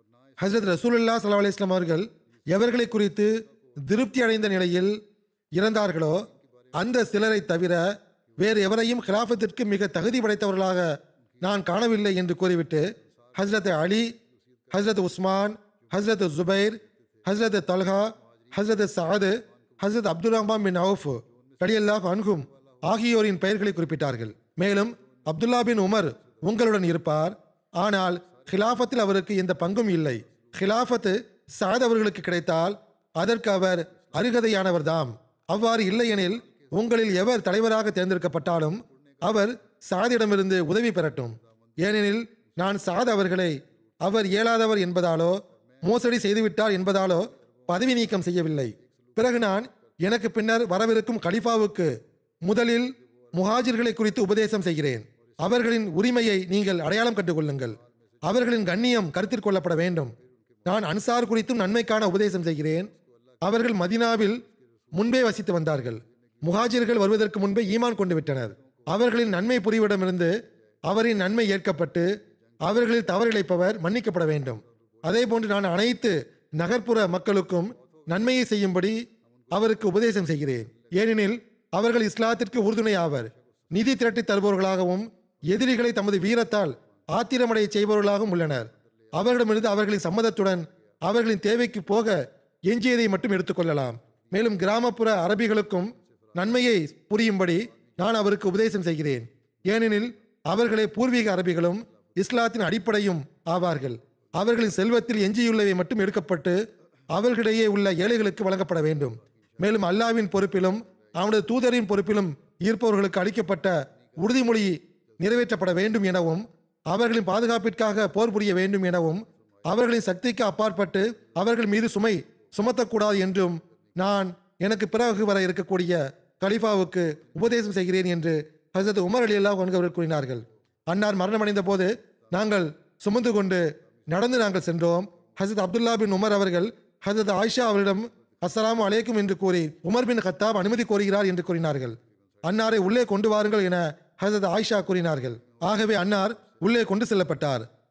ஹசரத் ரசூலுல்லா சல்லா அலிஸ்லாம் அவர்கள் எவர்களை குறித்து திருப்தி அடைந்த நிலையில் இறந்தார்களோ அந்த சிலரை தவிர வேறு எவரையும் கிலாஃபத்திற்கு மிக தகுதி படைத்தவர்களாக நான் காணவில்லை என்று கூறிவிட்டு ஹஸ்ரத் அலி ஹஸ்ரத் உஸ்மான் ஹஸ்ரத் ஜுபைர் ஹஸ்ரத் தல்ஹா ஹஸ்ரத் சாது ஹஸ்ரத் அப்துல் ரஹ்மான் பின் அவுஃப் கடியல்லாஹ் அன்ஹும் ஆகியோரின் பெயர்களை குறிப்பிட்டார்கள் மேலும் அப்துல்லா பின் உமர் உங்களுடன் இருப்பார் ஆனால் ஹிலாஃபத்தில் அவருக்கு எந்த பங்கும் இல்லை ஹிலாஃபத்து சாத் அவர்களுக்கு கிடைத்தால் அதற்கு அவர் அருகதையானவர்தாம் அவ்வாறு இல்லையெனில் உங்களில் எவர் தலைவராக தேர்ந்தெடுக்கப்பட்டாலும் அவர் சாதிடமிருந்து உதவி பெறட்டும் ஏனெனில் நான் சாத் அவர்களை அவர் இயலாதவர் என்பதாலோ மோசடி செய்துவிட்டார் என்பதாலோ பதவி நீக்கம் செய்யவில்லை பிறகு நான் எனக்கு பின்னர் வரவிருக்கும் கலிஃபாவுக்கு முதலில் முஹாஜிர்களை குறித்து உபதேசம் செய்கிறேன் அவர்களின் உரிமையை நீங்கள் அடையாளம் கண்டு கொள்ளுங்கள் அவர்களின் கண்ணியம் கருத்தில் கொள்ளப்பட வேண்டும் நான் அன்சார் குறித்தும் நன்மைக்கான உபதேசம் செய்கிறேன் அவர்கள் மதினாவில் முன்பே வசித்து வந்தார்கள் முஹாஜிர்கள் வருவதற்கு முன்பே ஈமான் கொண்டு விட்டனர் அவர்களின் நன்மை புரிவிடமிருந்து அவரின் நன்மை ஏற்கப்பட்டு அவர்களில் தவறிழைப்பவர் மன்னிக்கப்பட வேண்டும் அதே போன்று நான் அனைத்து நகர்ப்புற மக்களுக்கும் நன்மையை செய்யும்படி அவருக்கு உபதேசம் செய்கிறேன் ஏனெனில் அவர்கள் இஸ்லாத்திற்கு உறுதுணை ஆவர் நிதி திரட்டி தருபவர்களாகவும் எதிரிகளை தமது வீரத்தால் ஆத்திரமடைய செய்பவர்களாகவும் உள்ளனர் அவர்களிடமிருந்து அவர்களின் சம்மதத்துடன் அவர்களின் தேவைக்கு போக எஞ்சியதை மட்டும் எடுத்துக்கொள்ளலாம் மேலும் கிராமப்புற அரபிகளுக்கும் நன்மையை புரியும்படி நான் அவருக்கு உபதேசம் செய்கிறேன் ஏனெனில் அவர்களே பூர்வீக அரபிகளும் இஸ்லாத்தின் அடிப்படையும் ஆவார்கள் அவர்களின் செல்வத்தில் எஞ்சியுள்ளவை மட்டும் எடுக்கப்பட்டு அவர்களிடையே உள்ள ஏழைகளுக்கு வழங்கப்பட வேண்டும் மேலும் அல்லாவின் பொறுப்பிலும் அவனது தூதரின் பொறுப்பிலும் இருப்பவர்களுக்கு அளிக்கப்பட்ட உறுதிமொழி நிறைவேற்றப்பட வேண்டும் எனவும் அவர்களின் பாதுகாப்பிற்காக போர் புரிய வேண்டும் எனவும் அவர்களின் சக்திக்கு அப்பாற்பட்டு அவர்கள் மீது சுமை சுமத்தக்கூடாது என்றும் நான் எனக்கு பிறகு வர இருக்கக்கூடிய கலிஃபாவுக்கு உபதேசம் செய்கிறேன் என்று ஹசரத் உமர் அலி அல்லாஹ் அவர்கள் கூறினார்கள் அன்னார் மரணமடைந்த போது நாங்கள் சுமந்து கொண்டு நடந்து நாங்கள் சென்றோம் ஹசரத் அப்துல்லா பின் உமர் அவர்கள் ஹசரத் ஆயிஷா அவரிடம் அஸ்ஸலாமு அலைக்கும் என்று கூறி உமர் பின் கத்தாப் அனுமதி கோருகிறார் என்று கூறினார்கள் அன்னாரை உள்ளே கொண்டு வாருங்கள் என ஹசரத் ஆயிஷா கூறினார்கள் ஆகவே அன்னார் உள்ளே கொண்டு செல்லப்பட்டார்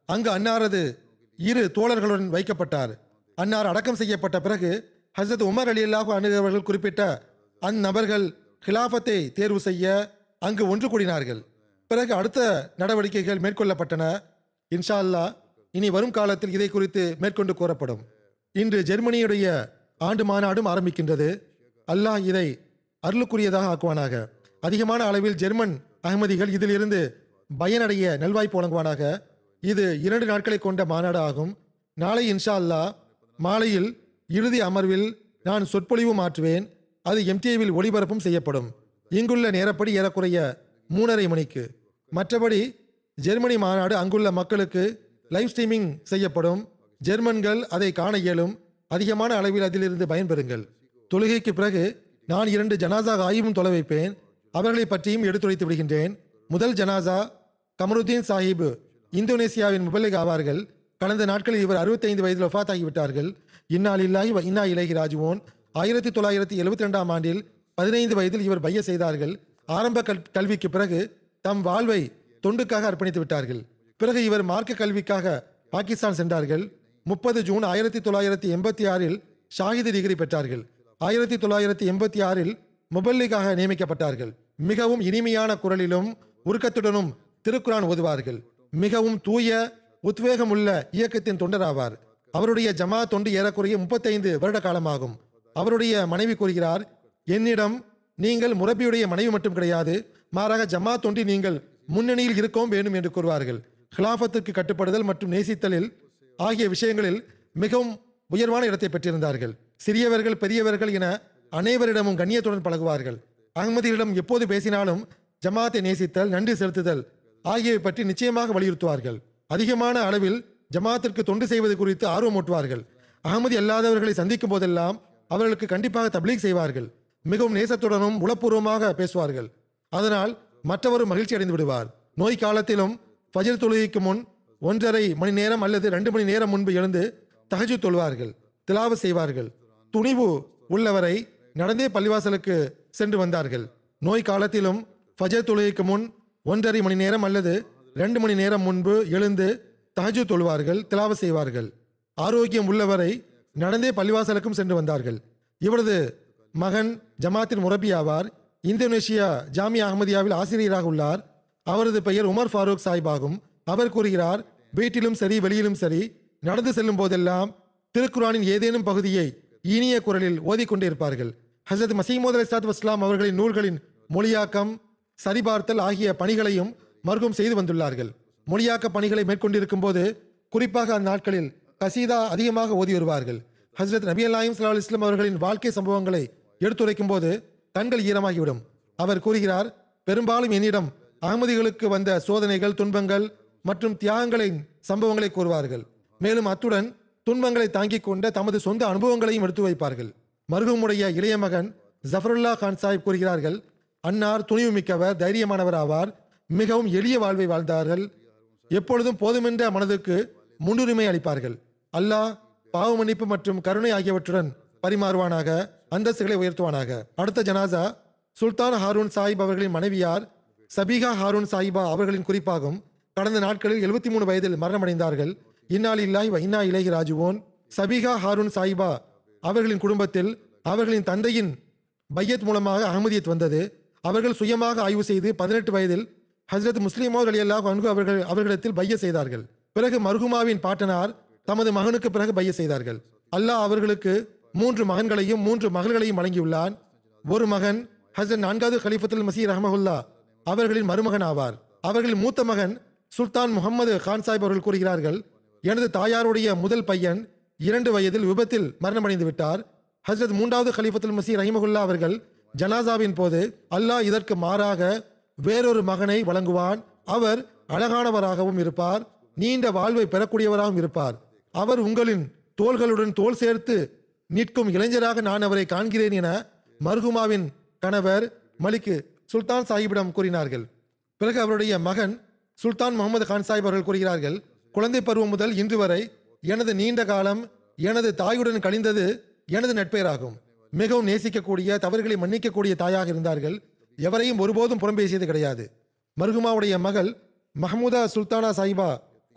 அங்கு அன்னாரது இரு தோழர்களுடன் வைக்கப்பட்டார் அன்னார் அடக்கம் செய்யப்பட்ட பிறகு ஹசரத் உமர் அலி அல்லாஹு அணுகவர்கள் குறிப்பிட்ட அந்நபர்கள் கிலாஃபத்தை தேர்வு செய்ய அங்கு ஒன்று கூடினார்கள் பிறகு அடுத்த நடவடிக்கைகள் மேற்கொள்ளப்பட்டன இன்ஷா அல்லாஹ் இனி வரும் காலத்தில் இதை குறித்து மேற்கொண்டு கூறப்படும் இன்று ஜெர்மனியுடைய ஆண்டு மாநாடும் ஆரம்பிக்கின்றது அல்லாஹ் இதை அருளுக்குரியதாக ஆக்குவானாக அதிகமான அளவில் ஜெர்மன் அகமதிகள் இதிலிருந்து பயனடைய நல்வாய்ப்பு வழங்குவானாக இது இரண்டு நாட்களை கொண்ட மாநாடு ஆகும் நாளை இன்ஷா அல்லாஹ் மாலையில் இறுதி அமர்வில் நான் சொற்பொழிவு மாற்றுவேன் அது எம்டிஏவில் ஒளிபரப்பும் செய்யப்படும் இங்குள்ள நேரப்படி ஏறக்குறைய மூணரை மணிக்கு மற்றபடி ஜெர்மனி மாநாடு அங்குள்ள மக்களுக்கு லைவ் ஸ்ட்ரீமிங் செய்யப்படும் ஜெர்மன்கள் அதை காண இயலும் அதிகமான அளவில் அதிலிருந்து பயன்பெறுங்கள் தொழுகைக்கு பிறகு நான் இரண்டு ஜனாசா ஆய்வும் தொலை வைப்பேன் அவர்களை பற்றியும் எடுத்துரைத்து விடுகின்றேன் முதல் ஜனாசா கமருத்தீன் சாஹிப் இந்தோனேசியாவின் முபல்லிக் ஆவார்கள் கடந்த நாட்களில் இவர் 65 வயதில் வஃபாத் ஆகிவிட்டார்கள் இன்னால் இல்லாஹி வ இன்னா இலகி ராஜுவோன் ஆயிரத்தி தொள்ளாயிரத்தி எழுபத்தி ரெண்டாம் ஆண்டில் பதினைந்து வயதில் இவர் பைய செய்தார்கள் ஆரம்ப கல் கல்விக்கு பிறகு தம் வாழ்வை தொண்டுக்காக அர்ப்பணித்து விட்டார்கள் பிறகு இவர் மார்க்க கல்விக்காக பாகிஸ்தான் சென்றார்கள் முப்பது ஜூன் ஆயிரத்தி தொள்ளாயிரத்தி எண்பத்தி ஆறில் ஷாஹிது டிகிரி பெற்றார்கள் ஆயிரத்தி தொள்ளாயிரத்தி எண்பத்தி ஆறில் முபல்லிகாக நியமிக்கப்பட்டார்கள் மிகவும் இனிமையான குரலிலும் உருக்கத்துடனும் திருக்குரான் ஓதுவார்கள் மிகவும் தூய உத்வேகமுள்ள இயக்கத்தின் தொண்டராவார் அவருடைய ஜமா தொண்டு ஏறக்குறைய முப்பத்தைந்து வருட காலமாகும் அவருடைய மனைவி கூறுகிறார் என்னிடம் நீங்கள் முரபியுடைய மனைவி மட்டும் கிடையாது மாறாக ஜமா தொண்டி நீங்கள் முன்னணியில் இருக்கவும் வேண்டும் என்று கூறுவார்கள் ஹிலாஃபத்துக்கு கட்டுப்படுதல் மற்றும் நேசித்தலில் ஆகிய விஷயங்களில் மிகவும் உயர்வான இடத்தை பெற்றிருந்தார்கள் சிறியவர்கள் பெரியவர்கள் என அனைவரிடமும் கண்ணியத்துடன் பழகுவார்கள் அகமதிகளிடம் எப்போது பேசினாலும் ஜமாத்தை நேசித்தல் நன்றி செலுத்துதல் ஆகியவை பற்றி நிச்சயமாக வலியுறுத்துவார்கள் அதிகமான அளவில் ஜமாத்திற்கு தொண்டு செய்வது குறித்து ஆர்வமூட்டுவார்கள் அகமதி அல்லாதவர்களை சந்திக்கும் போதெல்லாம் அவர்களுக்கு கண்டிப்பாக தப்லீக் செய்வார்கள் மிகவும் நேசத்துடனும் உளப்பூர்வமாக பேசுவார்கள் அதனால் மற்றவரும் மகிழ்ச்சி அடைந்து விடுவார் நோய் காலத்திலும் ஃபஜர் தொழுகைக்கு முன் ஒன்றரை மணி நேரம் அல்லது ரெண்டு மணி நேரம் முன்பு எழுந்து தஹஜு தொழுவார்கள் திலாவு செய்வார்கள் துணிவு உள்ளவரை நடந்தே பள்ளிவாசலுக்கு சென்று வந்தார்கள் நோய் காலத்திலும் ஃபஜர் தொழுகைக்கு முன் ஒன்றரை மணி நேரம் அல்லது ரெண்டு மணி நேரம் முன்பு எழுந்து தஹஜு தொழுவார்கள் திலாவு செய்வார்கள் ஆரோக்கியம் உள்ளவரை நடந்தே பள்ளிவாசலுக்கும் சென்று வந்தார்கள் இவரது மகன் ஜமாத்தின் முரபி ஆவார் இந்தோனேஷியா ஜாமியா அகமதியாவில் ஆசிரியராக உள்ளார் அவரது பெயர் உமர் ஃபாரூக் சாஹிப் ஆகும் அவர் கூறுகிறார் வீட்டிலும் சரி வெளியிலும் சரி நடந்து செல்லும் போதெல்லாம் திருக்குரானின் ஏதேனும் பகுதியை இனிய குரலில் ஓதிக்கொண்டே இருப்பார்கள் ஹசரத் மசீமோத் அலிஸ்லாத் வஸ்லாம் அவர்களின் நூல்களின் மொழியாக்கம் சரிபார்த்தல் ஆகிய பணிகளையும் மருகும் செய்து வந்துள்ளார்கள் மொழியாக்க பணிகளை மேற்கொண்டிருக்கும் போது குறிப்பாக அந்நாட்களில் கசீதா அதிகமாக ஓதி வருவார்கள் ஹசரத் நபி அல்லாஹிம் சல்லா இஸ்லாம் அவர்களின் வாழ்க்கை சம்பவங்களை எடுத்துரைக்கும் போது கண்கள் ஈரமாகிவிடும் அவர் கூறுகிறார் பெரும்பாலும் என்னிடம் அகமதிகளுக்கு வந்த சோதனைகள் துன்பங்கள் மற்றும் தியாகங்களின் சம்பவங்களை கூறுவார்கள் மேலும் அத்துடன் துன்பங்களை தாங்கிக் கொண்ட தமது சொந்த அனுபவங்களையும் எடுத்து வைப்பார்கள் மருகமுடைய இளைய மகன் ஜஃபருல்லா கான் சாஹிப் கூறுகிறார்கள் அன்னார் துணிவு மிக்கவர் தைரியமானவர் ஆவார் மிகவும் எளிய வாழ்வை வாழ்ந்தார்கள் எப்பொழுதும் போதுமென்ற மனதுக்கு முன்னுரிமை அளிப்பார்கள் அல்லாஹ் பாவ மன்னிப்பு மற்றும் கருணை ஆகியவற்றுடன் பரிமாறுவானாக அந்தஸ்துகளை உயர்த்துவானாக அடுத்த ஜனாசா சுல்தான் ஹாரூன் சாஹிப் அவர்களின் மனைவியார் சபீகா ஹாரூன் சாஹிபா அவர்களின் குறிப்பாகும் கடந்த நாட்களில் எழுபத்தி மூணு வயதில் மரணமடைந்தார்கள் இன்னால் இல்லாய் இன்னா இலகி ராஜுவோன் சபீகா ஹாரூன் சாஹிபா அவர்களின் குடும்பத்தில் அவர்களின் தந்தையின் பையத் மூலமாக அகமதியத் வந்தது அவர்கள் சுயமாக ஆய்வு செய்து பதினெட்டு வயதில் ஹஜ்ரத் முஸ்லிமோத் அலி அல்லாஹ் அன்கு அவர்கள் அவர்களிடத்தில் பைய செய்தார்கள் பிறகு மர்ஹுமாவின் பாட்டனார் தமது மகனுக்கு பிறகு பைய செய்தார்கள் அல்லாஹ் அவர்களுக்கு மூன்று மகன்களையும் மூன்று மகள்களையும் வழங்கியுள்ளான் ஒரு மகன் ஹசரத் நான்காவது கலிஃபத்துல் மசீர் ரஹமஹுல்லா அவர்களின் மருமகன் ஆவார் அவர்களின் மூத்த மகன் சுல்தான் முகமது கான் சாஹிப் அவர்கள் கூறுகிறார்கள் எனது தாயாருடைய முதல் பையன் இரண்டு வயதில் விபத்தில் மரணமடைந்து விட்டார் ஹசரத் மூன்றாவது கலிஃபத்துல் மசீர் ரஹிமகுல்லா அவர்கள் ஜனாசாவின் போது அல்லாஹ் இதற்கு மாறாக வேறொரு மகனை வழங்குவான் அவர் அழகானவராகவும் இருப்பார் நீண்ட வாழ்வை பெறக்கூடியவராகவும் இருப்பார் அவர் உங்களின் தோள்களுடன் தோள் சேர்த்து நிற்கும் இளைஞராக நான் அவரை காண்கிறேன் என மர்ஹுமாவின் கணவர் மலிக்கு சுல்தான் சாஹிப்பிடம் கூறினார்கள் பிறகு அவருடைய மகன் சுல்தான் முகமது கான் சாஹிப் அவர்கள் கூறுகிறார்கள் குழந்தை பருவம் முதல் இன்று வரை எனது நீண்ட காலம் எனது தாயுடன் கழிந்தது எனது நட்பெயராகும் மிகவும் நேசிக்கக்கூடிய தவறுகளை மன்னிக்கக்கூடிய தாயாக இருந்தார்கள் எவரையும் ஒருபோதும் புறம்பேசியது கிடையாது மர்ஹுமாவுடைய மகள் மஹமூதா சுல்தானா சாஹிபா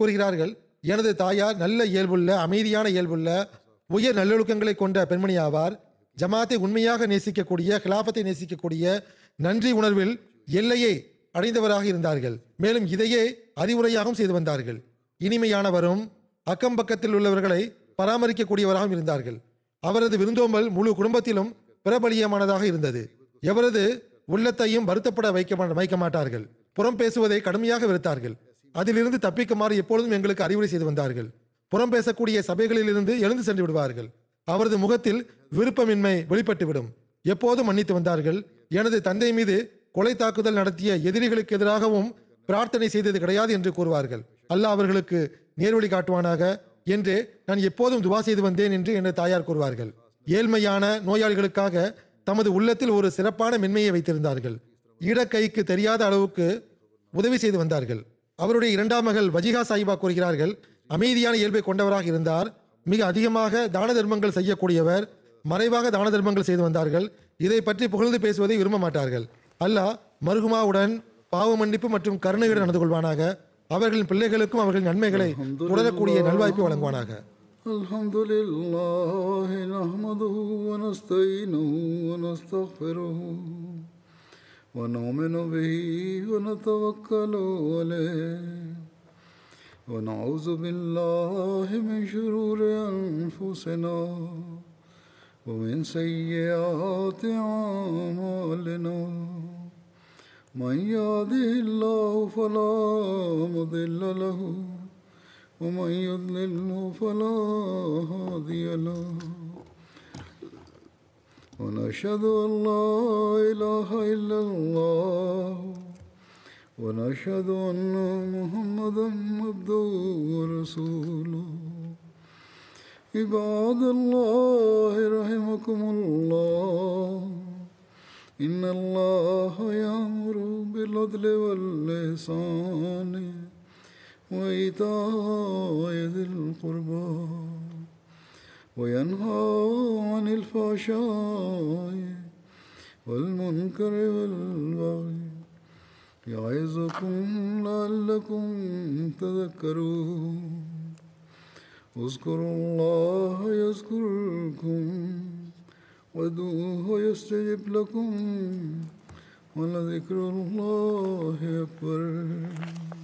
கூறுகிறார்கள் எனது தாயார் நல்ல இயல்புள்ள அமைதியான இயல்புள்ள உயர் நல்லொழுக்கங்களை கொண்ட பெண்மணி ஆவார் ஜமாத்தை உண்மையாக நேசிக்கக்கூடிய கிலாபத்தை நேசிக்கக்கூடிய நன்றி உணர்வில் எல்லையை அடைந்தவராக இருந்தார்கள் மேலும் இதையே அறிவுரையாகவும் செய்து வந்தார்கள் இனிமையானவரும் அக்கம் பக்கத்தில் உள்ளவர்களை பராமரிக்கக்கூடியவராகவும் இருந்தார்கள் அவரது விருந்தோம்பல் முழு குடும்பத்திலும் பிரபலியமானதாக இருந்தது எவரது உள்ளத்தையும் வருத்தப்பட வைக்க மா- வைக்க மாட்டார்கள் புறம் பேசுவதை கடுமையாக வெறுத்தார்கள் அதிலிருந்து தப்பிக்குமாறு எப்பொழுதும் எங்களுக்கு அறிவுரை செய்து வந்தார்கள் புறம் பேசக்கூடிய சபைகளிலிருந்து எழுந்து சென்று விடுவார்கள் அவரது முகத்தில் விருப்பமின்மை வெளிப்பட்டுவிடும் எப்போதும் மன்னித்து வந்தார்கள் எனது தந்தை மீது கொலை தாக்குதல் நடத்திய எதிரிகளுக்கு எதிராகவும் பிரார்த்தனை செய்தது கிடையாது என்று கூறுவார்கள் அல்லாஹ் அவர்களுக்கு நேர்வழி காட்டுவானாக என்று நான் எப்போதும் துவா செய்து வந்தேன் என்று எனது தாயார் கூறுவார்கள் ஏழ்மையான நோயாளிகளுக்காக தமது உள்ளத்தில் ஒரு சிறப்பான மென்மையை வைத்திருந்தார்கள் இடக்கைக்கு தெரியாத அளவுக்கு உதவி செய்து வந்தார்கள் அவருடைய இரண்டாம் மகள் வஜிகா சாஹிபா கூறுகிறார்கள் அமைதியான இயல்பை கொண்டவராக இருந்தார் மிக அதிகமாக தான தர்மங்கள் செய்யக்கூடியவர் மறைவாக தான தர்மங்கள் செய்து வந்தார்கள் இதை பற்றி புகழ்ந்து பேசுவதை விரும்ப மாட்டார்கள் அல்லாஹ் மருகுமாவுடன் பாவ மன்னிப்பு மற்றும் கருணையுடன் நடந்து கொள்வானாக அவர்களின் பிள்ளைகளுக்கும் அவர்களின் நன்மைகளை தொடரக்கூடிய நல்வாய்ப்பை வழங்குவானாக الحمد لله نحمده ونستعينه ونستغفره ونؤمن به ونتوكل عليه ونعوذ بالله من شرور أنفسنا ومن سيئات أعمالنا من يهده الله فلا مضل له ومن يضلله فلا هادي له ونشهد أن لا إله إلا الله ونشهد أن محمدا عبده ورسوله عباد الله رحمكم الله إن الله يأمر بالعدل والإحسان وإيتاء ذي القربى وينهى عن الفحشاء والمنكر والبغي يعظكم لعلكم تذكرون اذكروا الله يذكركم وادعوه يستجب لكم ولذكر الله أكبر